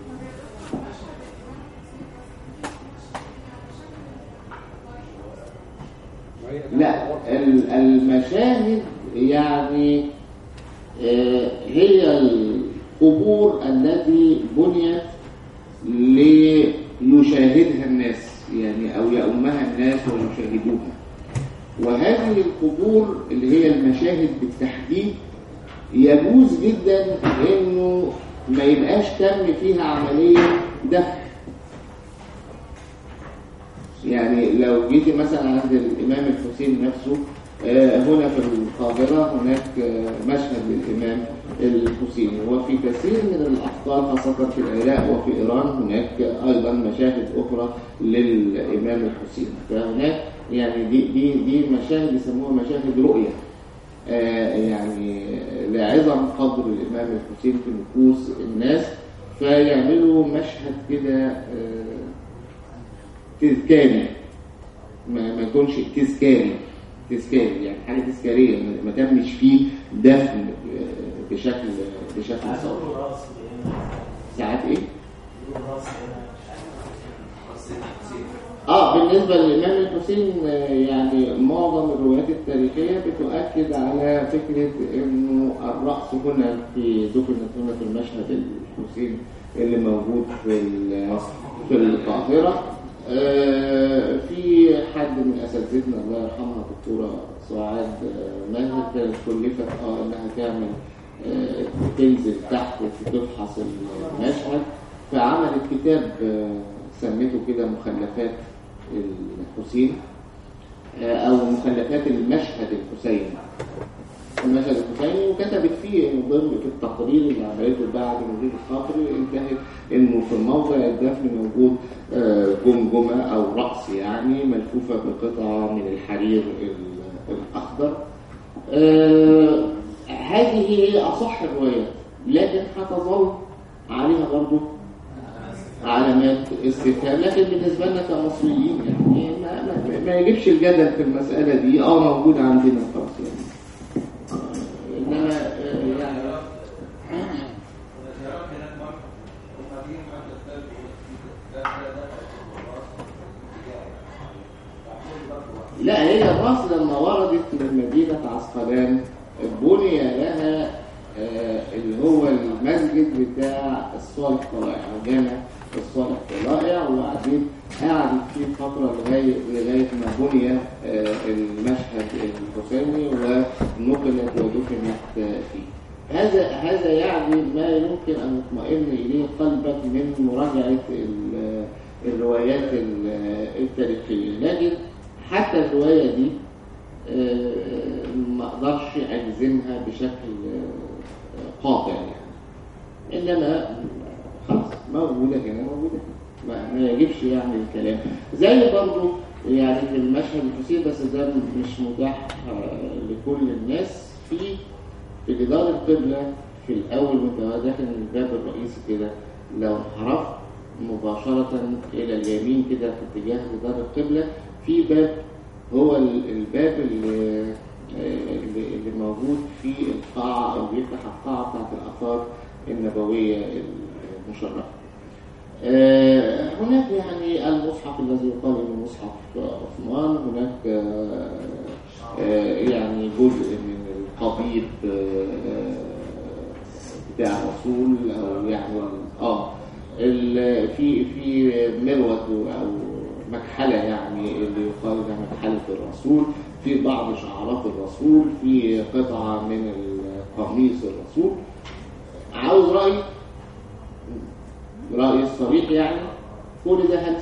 لا ال- المشاهد يعني آه، هي القبور التي بنيت يشاهدها الناس يعني أو يأمها الناس ويشاهدوها وهذه القبور اللي هي المشاهد بالتحديد يجوز جدا انه ما يبقاش تم فيها عملية دفن يعني لو جيتي مثلا عند الإمام الحسين نفسه آه، هنا في القاهرة هناك آه، مشهد للإمام الحسين وفي كثير من الأحقاب خاصة في العراق وفي إيران هناك أيضا مشاهد أخرى للإمام الحسين فهناك يعني دي دي دي مشاهد يسموها مشاهد رؤية آه، يعني لعظم قدر الإمام الحسين في نفوس الناس فيعملوا مشهد كده آه، تذكاري ما ما يكونش تذكاري تذكاري يعني حاجه تذكاريه ما- ما تمش فيه دفن آه، بشكل بشكل صوتي ساعات ايه اه بالنسبه للامام الحسين آه، يعني معظم الروايات التاريخيه بتؤكد على فكره انه الراس هنا في ذكرت هنا في المشهد الحسين اللي موجود في ال- في القاهره آه، في حد من اساتذتنا الله يرحمها الدكتوره سعاد آه، ماهر كانت كلفت اه انها تعمل آه، تنزل تحت تفحص المشهد فعملت كتاب آه، سميته كده مخلفات الحسين آه، او مخلفات المشهد الحسيني المشهد الحسيني وكتبت فيه انه ضمن في التقرير اللي عملته بعد مدير الخاطر انتهت انه في موضع الدفن موجود آه، جمجمه او راس يعني ملفوفه بقطعه من الحرير ال- الاخضر آه، هذه هي اصح الروايات لكن هتظل عليها برضه علامات استفهام لكن بالنسبه لنا كمصريين يعني ما, ما, ما يجيبش الجدل في المساله دي اه موجود عندنا خلاص يعني آه، انما آه، يعني لا هي الراس لما وردت من مدينة عسقلان بني لها آه، اللي هو المسجد بتاع الصالح طلائع أو جامع الصالح طلائع وبعدين قعدت فيه فترة لغاية لغاية ما بني آه، المشهد الحسيني ونقلت ودفنت آه، فيه. هذا هذا يعني ما يمكن أن يطمئن إليه قلبك من مراجعة ال- الروايات ال- التاريخية لكن حتى الرواية دي آه، ما اقدرش اجزمها بشكل آه، قاطع يعني انما خلاص موجوده هنا موجوده هنا ما, ما يجبش يعني الكلام زي برضو يعني في المشهد الحسين بس ده مش متاح آه، لكل الناس في في جدار القبلة في الأول وانت داخل من الباب الرئيسي كده لو انحرفت مباشرة إلى اليمين كده في اتجاه جدار القبلة في باب هو ال- الباب اللي, اللي اللي موجود في القاعة أو بيفتح القاعة بتاعت الآثار النبوية المشرفة. آه، هناك يعني المصحف الذي يقال انه مصحف عثمان هناك آه، آه، يعني جزء من القضيب آه، بتاع الرسول او يعني اه ال- في في مروه او مكحله يعني اللي يقال انها مكحله الرسول في بعض شعارات الرسول في قطعه من قميص الرسول عاوز رايي رأي الصريح يعني كل ده هلس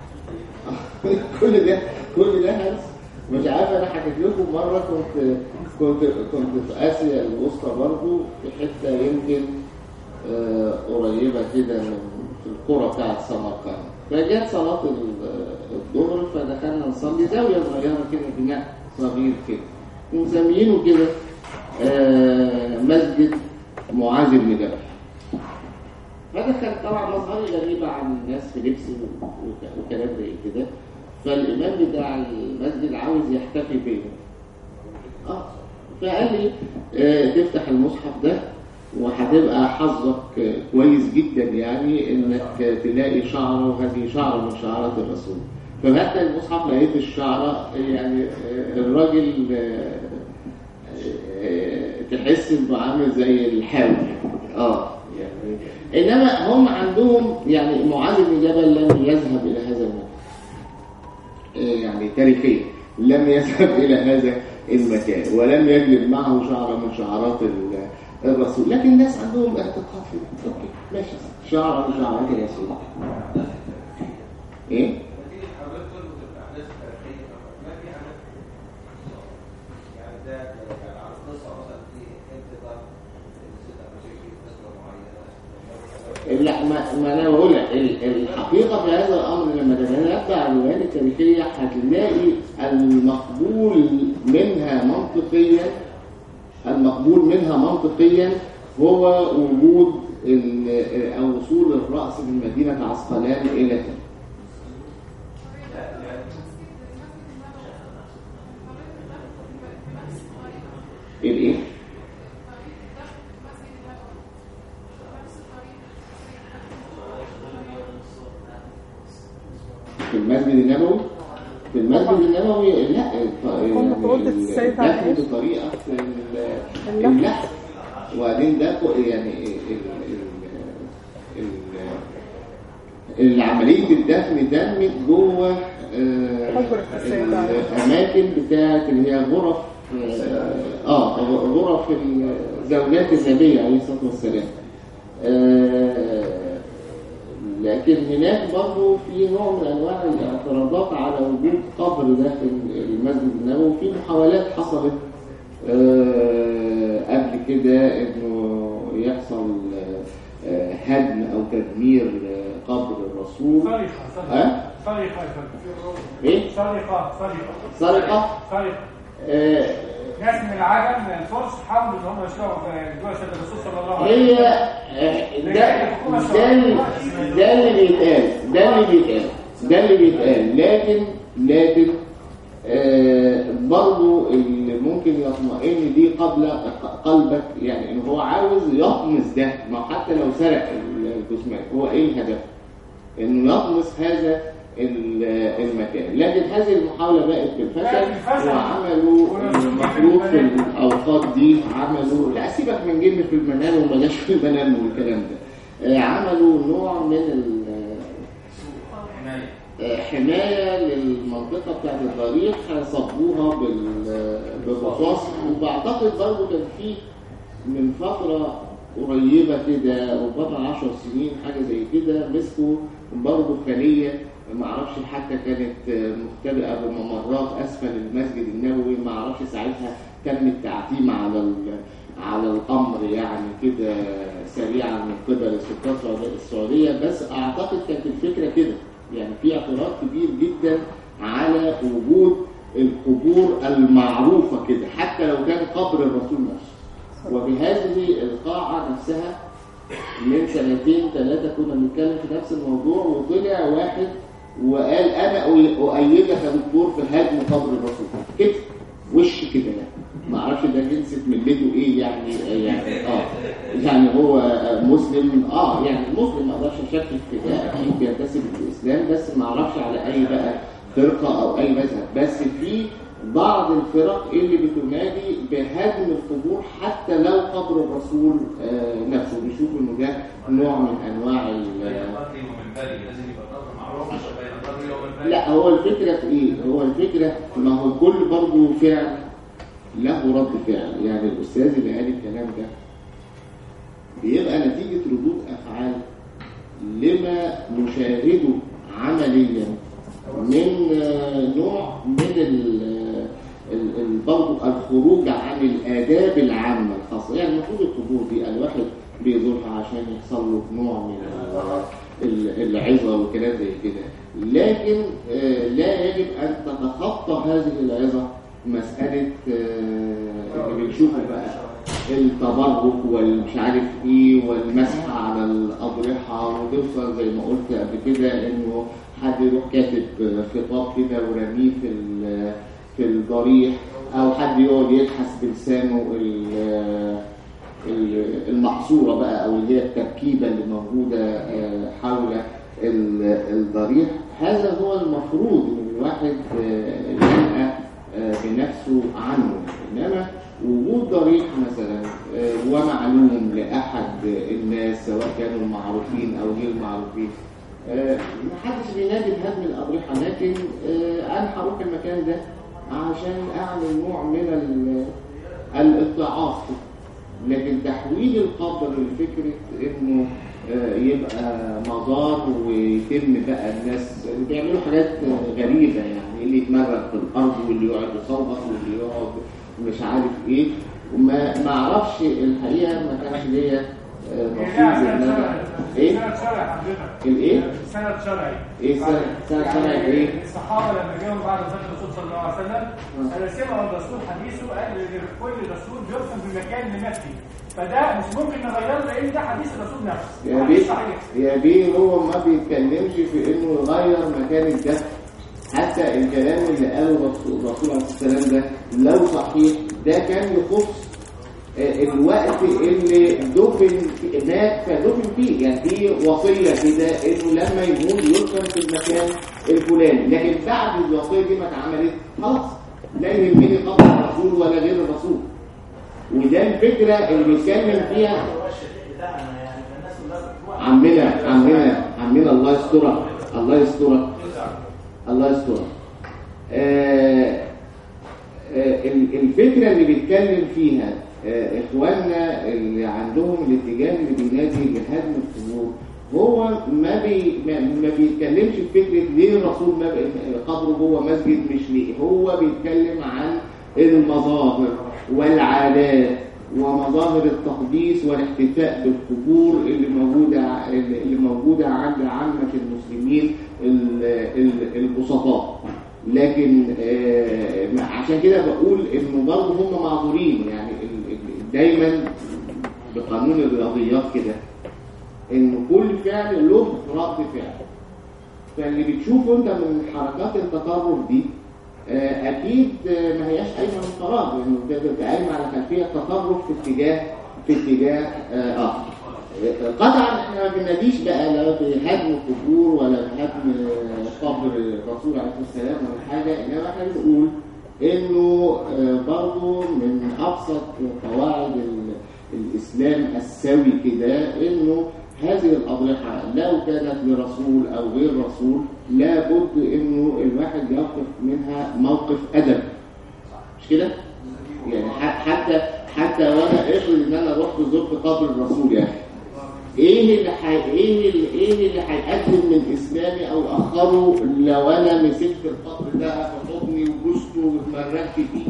كل ده كل ده هلس مش عارف انا حكيت لكم مره كنت كنت كنت في اسيا الوسطى برضو في حته يمكن آه، قريبه كده من في القرى بتاعت سمرقند فجت صلاه ال- الظهر فدخلنا نصلي زاويه صغيره كده بناء صغير كده ومسميينه كده آه، مسجد معاذ بن جبل هذا كان طبعا مظهر غريبة عن الناس في لبس و- وك- وكلام زي كده فالإمام بتاع المسجد عاوز يحتفي بيه اه فقال لي آه تفتح المصحف ده وهتبقى حظك آه، كويس جدا يعني انك آه، تلاقي شعره وهذه شعره من شعارات الرسول ففتح المصحف لقيت الشعره يعني آه، الراجل آه، آه، تحس انه عامل زي الحاوي اه يعني انما هم عندهم يعني معاذ بن جبل لم يذهب الى هذا المكان إيه يعني تاريخيا لم يذهب الى هذا المكان ولم يجلب معه شعره من شعرات ال- الرسول لكن الناس عندهم اعتقاد في ده. اوكي ماشي شعره من شعرات الرسول ايه نتيجة حضرتك تربط الأحداث التاريخية ما في حاجات يعني ده يعني على القصة مثلا في انتظار الست أمريكي في فترة معينة لا ما, ما انا بقول لك ال- الحقيقه في هذا الامر لما تتتبع الروايات التاريخيه هتلاقي المقبول منها منطقيا المقبول منها منطقيا هو وجود ال- او وصول الراس من مدينه عسقلان الى هنا الايه في المسجد النبوي في المسجد النبوي لا الط- هم في أوضة ال- السيدة الدفن عائشة. بطريقه ال- اللحم. اللحم وبعدين ده كو- يعني ال- ال- ال- العمليه الدفن تمت جوه آه، حجرة السيدة عائشة. الاماكن بتاعت اللي هي غرف اه آه، غرف زوجات النبي عليه الصلاه والسلام آه، لكن هناك برضه في نوع من انواع الاعتراضات على وجود قبر داخل المسجد النبوي في محاولات حصلت آه، قبل كده انه يحصل آه، هدم او تدمير آه، قبر الرسول صريخة ها؟ صريخة صريخة يا فندم. ايه صريخة صريخة سرقه صريخة آه، ناس من العجم من الفرس حاولوا ان هم يشتغلوا في جوه سيدنا الرسول صلى الله عليه وسلم هي آه، ده ده اللي- ده اللي بيتقال ده اللي بيتقال ده اللي بيتقال لكن لكن آه برضو اللي ممكن يطمئن دي قبل قلبك يعني ان هو عاوز يطمس ده ما هو حتى لو سرق الجثمان هو ايه الهدف انه يطمس هذا ال- المكان لكن هذه المحاولة بقت بالفشل وعملوا المفروض في الأوقات دي عملوا لا سيبك من جن في المنام وما جاش في المنام والكلام ده آه، عملوا نوع من ال- آه، حماية للمنطقة بتاعت الضريح صبوها بال- بالرصاص وبعتقد برضه كان في من فترة قريبة كده ربما عشر سنين حاجة زي كده مسكوا برضه خلية معرفش حتى كانت مختبئة بممرات أسفل المسجد النبوي معرفش ساعتها تم التعتيم على ال- على الأمر يعني كده سريعا من قبل السلطات السعودية- السعودية بس أعتقد كانت الفكرة كده يعني في اعتراض كبير جدا على وجود القبور المعروفة كده حتى لو كان قبر الرسول نفسه وبهذه القاعة نفسها من سنتين ثلاثة كنا بنتكلم في نفس الموضوع وطلع واحد وقال أنا أؤ- أؤيدك يا دكتور في هدم قبر الرسول كده وش كده يعني ما اعرفش ده جنسة ملته ايه يعني يعني اه يعني هو مسلم اه يعني مسلم ما اقدرش اشكك في ده اكيد بينتسب للاسلام بس ما اعرفش على اي بقى فرقه او اي مذهب بس في بعض الفرق اللي بتنادي بهدم القبور حتى لو قبر الرسول آه نفسه بيشوفوا انه ده نوع من انواع ال- لا هو الفكرة في ايه هو الفكرة ما هو كل برضه فعل له رد فعل يعني الاستاذ اللي قال الكلام ده بيبقى نتيجة ردود افعال لما نشاهده عمليا من آه، نوع من ال- ال- ال- برضه الخروج عن الآداب العامة الخاصة يعني المفروض القبور دي الواحد بيزورها عشان يحصل له نوع من ال- ال- العظة وكلام زي كده لكن آه، لا يجب أن تتخطى هذه العظة مسألة آه، اللي بنشوفه بقى التبرك والمش عارف ايه والمسح على الأضرحة وتوصل زي ما قلت قبل كده انه حد يروح كاتب خطاب كده ورميه في ال- في الضريح او حد يقعد يلحس بلسانه ال- ال- المحصورة بقى او اللي هي التركيبة اللي موجودة آه، حول ال- الضريح هذا هو المفروض ان الواحد آه، ينقى آه، بنفسه عنه انما وجود ضريح مثلا آه، ومعلوم لأحد الناس سواء كانوا معروفين أو غير معروفين آه، محدش بينادي بهدم الأضرحة لكن آه، أنا هروح المكان ده عشان أعمل نوع من ال- الاتعاظ لكن تحويل القبر لفكرة انه آه، يبقى مزار ويتم بقى الناس بيعملوا حاجات آه، غريبة يعني اللي يتمرق في الأرض واللي يقعد يصوت واللي يقعد مش عارف ايه وما ما اعرفش الحقيقة ما كانش ليا آه، نصيب ان انا ايه سنة شرعي حضرتك الايه سنة شرعي ايه سنة سنة شرعي ايه الصحابة لما جاءوا بعد وفاة الرسول صلى الله عليه وسلم أنا سمعوا الرسول حديثه قال إن كل رسول بيدفن في المكان اللي مات فيه فده مش ممكن نغيره لأن ده حديث الرسول نفسه يا حديث بيه صحيح يا بيه هو ما بيتكلمش في انه يغير مكان الدفن حتى الكلام اللي قاله الرسول الرسول عليه السلام ده لو صحيح ده كان يخص آه، الوقت اللي دفن في- مات فدفن فيه يعني دي وصيه كده انه لما يموت يدفن في المكان الفلاني لكن بعد الوصيه دي ما اتعملت خلاص لا يهمني قبر الرسول ولا غير الرسول وده الفكره اللي بيتكلم فيها عمنا عمنا عمنا الله يسترك الله يسترك الله يسترك آه آه ال- الفكرة اللي بيتكلم فيها آه إخواننا اللي عندهم الاتجاه اللي بينادي بهدم القبور هو ما بي ما, ما بيتكلمش في فكرة ليه الرسول ما بي- قبره جوه مسجد مش ليه هو بيتكلم عن المظاهر والعادات ومظاهر التقديس والاحتفاء بالقبور اللي موجودة اللي موجودة عند عامة المسلمين ال- ال- البسطاء لكن آه، عشان كده بقول انه برضه هم معذورين يعني ال- ال- دايما بقانون الرياضيات كده ان كل فعل له رد فعل فاللي بتشوفه انت من حركات التطرف دي آه، اكيد آه، ما هياش قايمه من فراغ لانه ده ده قايمه على خلفيه تطرف في اتجاه في اتجاه آه، اخر آه، قطعا احنا ما بنناديش بقى لا بهدم القبور ولا بهدم آه، قبر الرسول عليه الصلاه والسلام ولا حاجه انما احنا بنقول انه آه، برضه من ابسط قواعد ال- الاسلام السوي كده انه هذه الأضرحة لو كانت لرسول أو غير رسول لابد إنه الواحد يقف منها موقف أدب مش كده؟ يعني ح- حتى حتى وأنا افرض إن أنا رحت زرت قبر الرسول يا أخي إيه اللي حي... إيه اللي إيه اللي هيقدم من إسلامي أو أخره لو أنا مسكت القبر ده في حضني وبوسته واتمركت فيه؟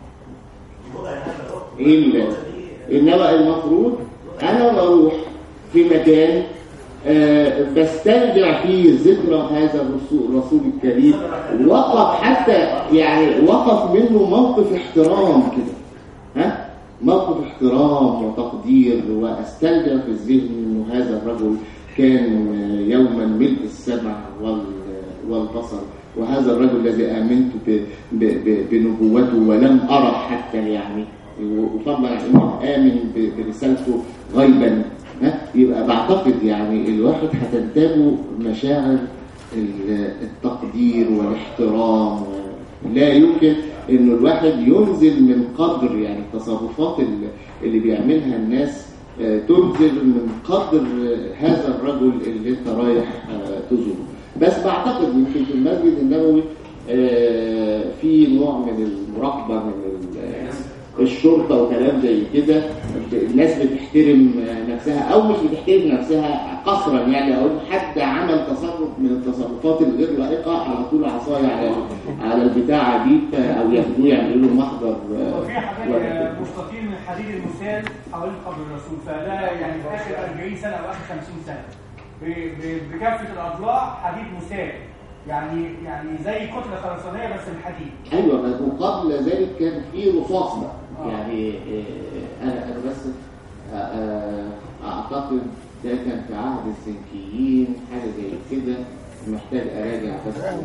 إيه اللي إنما المفروض أنا بروح في مكان آه، بسترجع فيه ذكرى هذا الرسول الرسول الكريم وقف حتى يعني وقف منه موقف احترام كده ها موقف احترام وتقدير واسترجع في الذهن انه هذا الرجل كان آه، يوما ملء السمع وال- والبصر وهذا الرجل الذي آمنت ب- ب- ب- بنبوته ولم أرى حتى يعني وفضلا عن انه آمن ب- برسالته غيبا ها يبقى بعتقد يعني الواحد هتنتابه مشاعر ال- التقدير والاحترام لا يمكن انه الواحد ينزل من قدر يعني التصرفات اللي- اللي بيعملها الناس آه، تنزل من قدر آه، هذا الرجل اللي انت رايح آه، تزوره بس بعتقد يمكن في المسجد النبوي آه، في نوع من المراقبه من ال- الشرطه وكلام زي كده الناس بتحترم نفسها او مش بتحترم نفسها قصرا يعني او حد عمل تصرف من التصرفات الغير لائقه على طول عصايه على على البتاعه دي ف- او ياخدوه يعملوا له محضر آه، وفي حاجات مستطيل من حديد المثال حوالين قبر الرسول فده يعني في اخر 40 سنه او اخر 50 سنه ب- ب- بكافه الاضلاع حديد مثال يعني يعني زي كتله خرسانيه بس الحديد ايوه بس وقبل ذلك كان في رصاص بقى يعني آه، انا انا بس آه، آه، اعتقد ده كان في عهد السنكيين حاجه زي كده محتاج اراجع بس آه،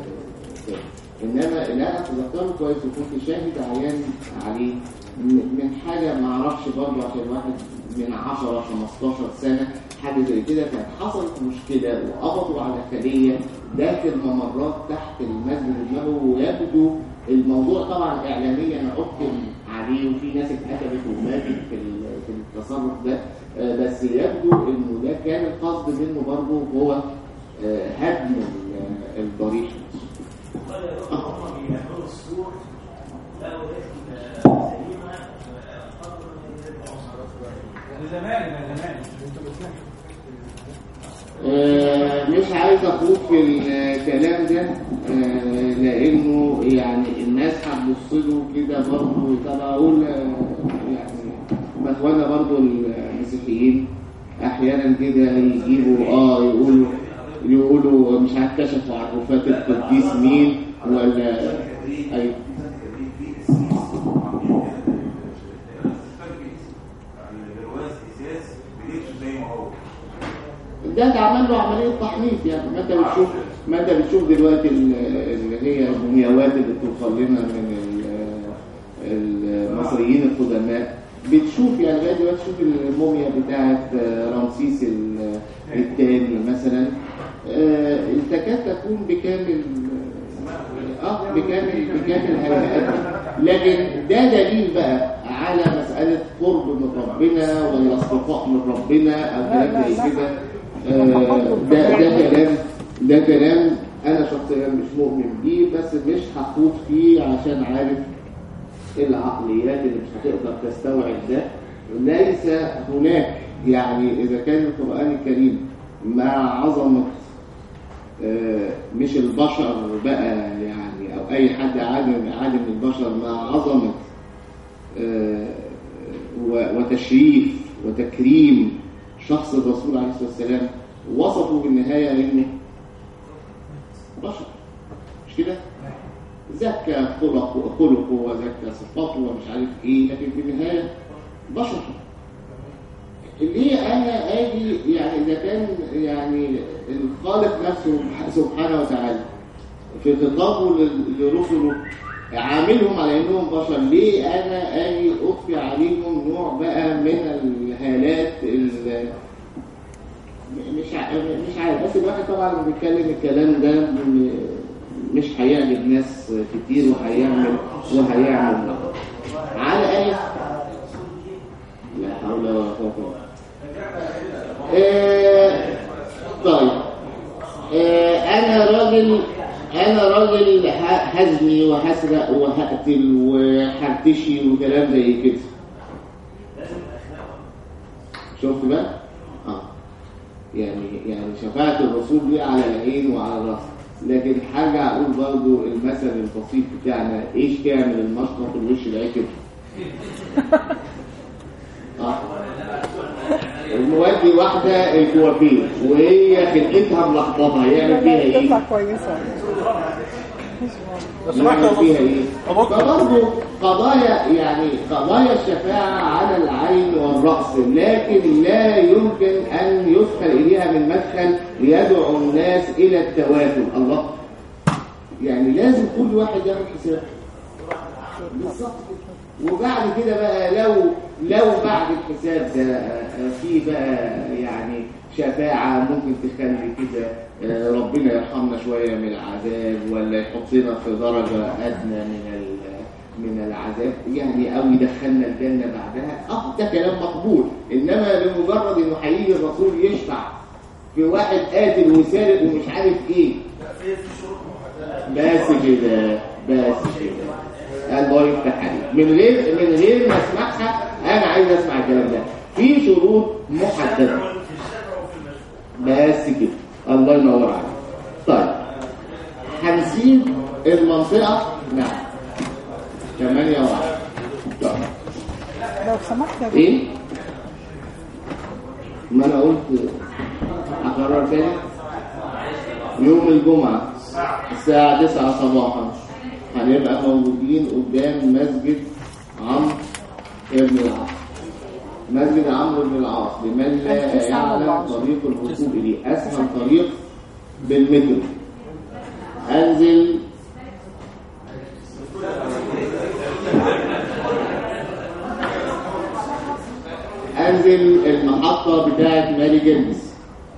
انما اللي انا اتذكره كويس وكنت شاهد عيان عليه من من حاجه ما اعرفش برضه عشان واحد من 10 15 سنه حاجه زي كده كانت حصلت مشكله وقبضوا على خليه داخل ممرات تحت المسجد النبوي ويبدو الموضوع طبعا اعلاميا احكم عليه وفي ناس اتقتلت وماتت في ال- في التصرف ده آه، بس يبدو انه ده كان القصد منه برضه هو آه، هدم ال- الضريح قال يا رب هم بيعملوا السور لقوا ريحه سليمه قبل ما يرجعوا ده زمان ده زمان آه، مش عايز اخوض في الكلام ده آه، لانه يعني الناس هتبص له كده برضه طب اقول آه، يعني ما اخوانا برضه المسيحيين احيانا كده يجيبوا اه يقولوا يقولوا مش عارف كشفوا عن وفاه القديس مين ولا ايوه البرواز ازاز بيكشف زي ما هو ده اتعمل له عمليه تحنيط يعني ما انت بتشوف ما انت بتشوف دلوقتي ال- اللي هي المومياوات اللي بتوصل لنا من ال- المصريين القدماء بتشوف يعني لغايه دلوقتي تشوف الموميا بتاعت رمسيس ال- الثاني مثلا آه، تكاد تكون بكامل اه بكامل بكامل هيئتها لكن ده دليل بقى على مساله قرب من ربنا ولا اصطفاء من ربنا او كلام زي كده آه، ده ده كلام ده كلام انا شخصيا مش مؤمن بيه بس مش هخوض فيه عشان عارف العقليات اللي مش هتقدر تستوعب ده ليس هناك يعني اذا كان القران الكريم مع عظمه آه، مش البشر بقى يعني او اي حد عادم عادم البشر مع عظمه آه، و- وتشريف وتكريم شخص الرسول عليه الصلاه والسلام وصفوا بالنهايه انه بشر مش كده زكى خلقه خلقه وزكى صفاته ومش عارف ايه لكن في النهايه بشر ليه انا اجي يعني اذا كان يعني الخالق نفسه سبحانه وتعالى في خطابه لل- لرسله عاملهم على انهم بشر ليه انا اجي اخفي عليهم نوع بقى من الهالات ال- مش ع- مش عارف بس الواحد طبعا لما بيتكلم الكلام ده م- مش هيعجب ناس كتير وهيعمل وهيعمل على اي لا حول ولا قوه الا بالله آه، طيب آه، انا راجل انا راجل ه- هزني وهسرق وهقتل وهرتشي وكلام زي كده شفت بقى اه يعني يعني شفاعة الرسول دي على العين وعلى الراس لكن حاجة اقول برضو المثل البسيط بتاعنا ايش تعمل المشطة في الوش العكر اه المودي واحدة الكوافير وهي خلقتها ملخبطة يعمل فيها ايه؟ تطلع كويسه يعمل فيها ايه؟ فبرضه قضايا يعني قضايا الشفاعة على العين والرأس لكن لا يمكن أن يدخل إليها من مدخل ليدعو الناس إلى التوازن الله يعني لازم كل واحد يعمل حساب بالظبط كده. وبعد كده بقى لو لو بعد الحساب ده آه، في بقى يعني شفاعة ممكن تخلي كده آه، ربنا يرحمنا شوية من العذاب ولا يحطنا في درجة أدنى من ال- من العذاب يعني أو يدخلنا الجنة بعدها اه ده كلام مقبول إنما لمجرد إنه هيجي الرسول يشفع في واحد قاتل وسارق ومش عارف إيه بس كده بس كده الله يفتح عليك من غير من غير ما اسمعها انا عايز اسمع الكلام ده في شروط محدده بس كده الله ينور عليك طيب هنسيب المنطقه نعم 8 و طيب لو سمحت يا دكتور ايه ما انا قلت اقرر تاني يوم الجمعة الساعة 9 صباحا هنبقى موجودين قدام مسجد عمرو بن العاص مسجد عمرو بن العاص لمن لا التسعة يعلم والعشرة. طريق الوصول إليه أسهل طريق بالمترو أنزل انزل المحطة بتاعت ماري جيمس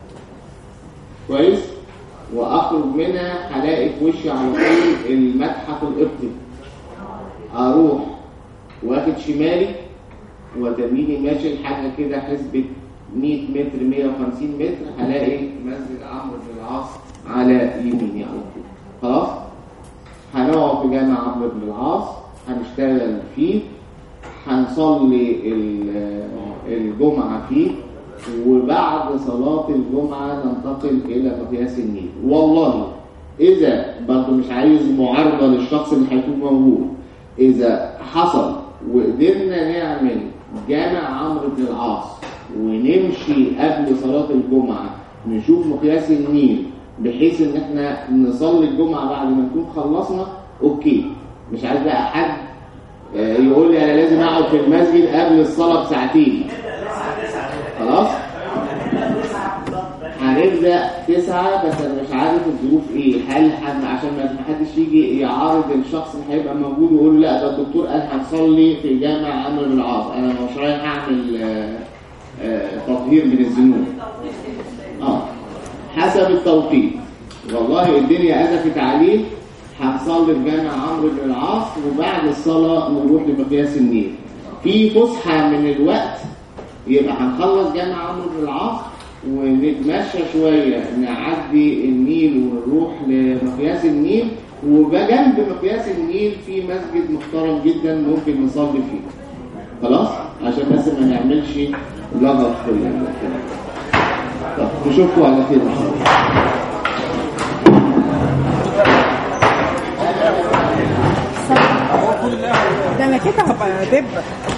كويس واخرج منها هلاقي في وشي على طول المتحف القبطي اروح واخد شمالي وتميني ماشي لحاجه كده حسبة 100 متر 150 متر هلاقي مسجد عمرو بن العاص على يميني على طول خلاص هنقعد في جامع عمرو بن العاص هنشتغل فيه هنصلي ال- الجمعة فيه وبعد صلاة الجمعة ننتقل إلى مقياس النيل والله إذا برضه مش عايز معارضة للشخص اللي هيكون موجود إذا حصل وقدرنا نعمل جامع عمرو بن العاص ونمشي قبل صلاة الجمعة نشوف مقياس النيل بحيث ان احنا نصلي الجمعة بعد ما نكون خلصنا اوكي مش عايز بقى حد آه، يقول لي انا لازم اقعد في المسجد قبل الصلاة بساعتين خلاص هنبدأ تسعة بس انا مش عارف الظروف ايه هل حد عشان ما حدش يجي يعارض الشخص اللي هيبقى موجود ويقول لا ده الدكتور قال هنصلي في جامع عمرو بن العاص انا مش رايح اعمل آه، آه، تطهير من الذنوب اه حسب التوقيت والله الدنيا أزفت عليه هنصلي في جامع عمرو بن العاص وبعد الصلاة نروح لمقياس النيل في فسحة من الوقت يبقى هنخلص جامع عمرو بن العاص ونتمشى شوية نعدي النيل ونروح لمقياس النيل وبجنب مقياس النيل في مسجد محترم جدا ممكن نصلي فيه خلاص عشان بس ما نعملش لغط في الكلام طب نشوفكم على خير ان شاء الله ده انا كده هبقى دبه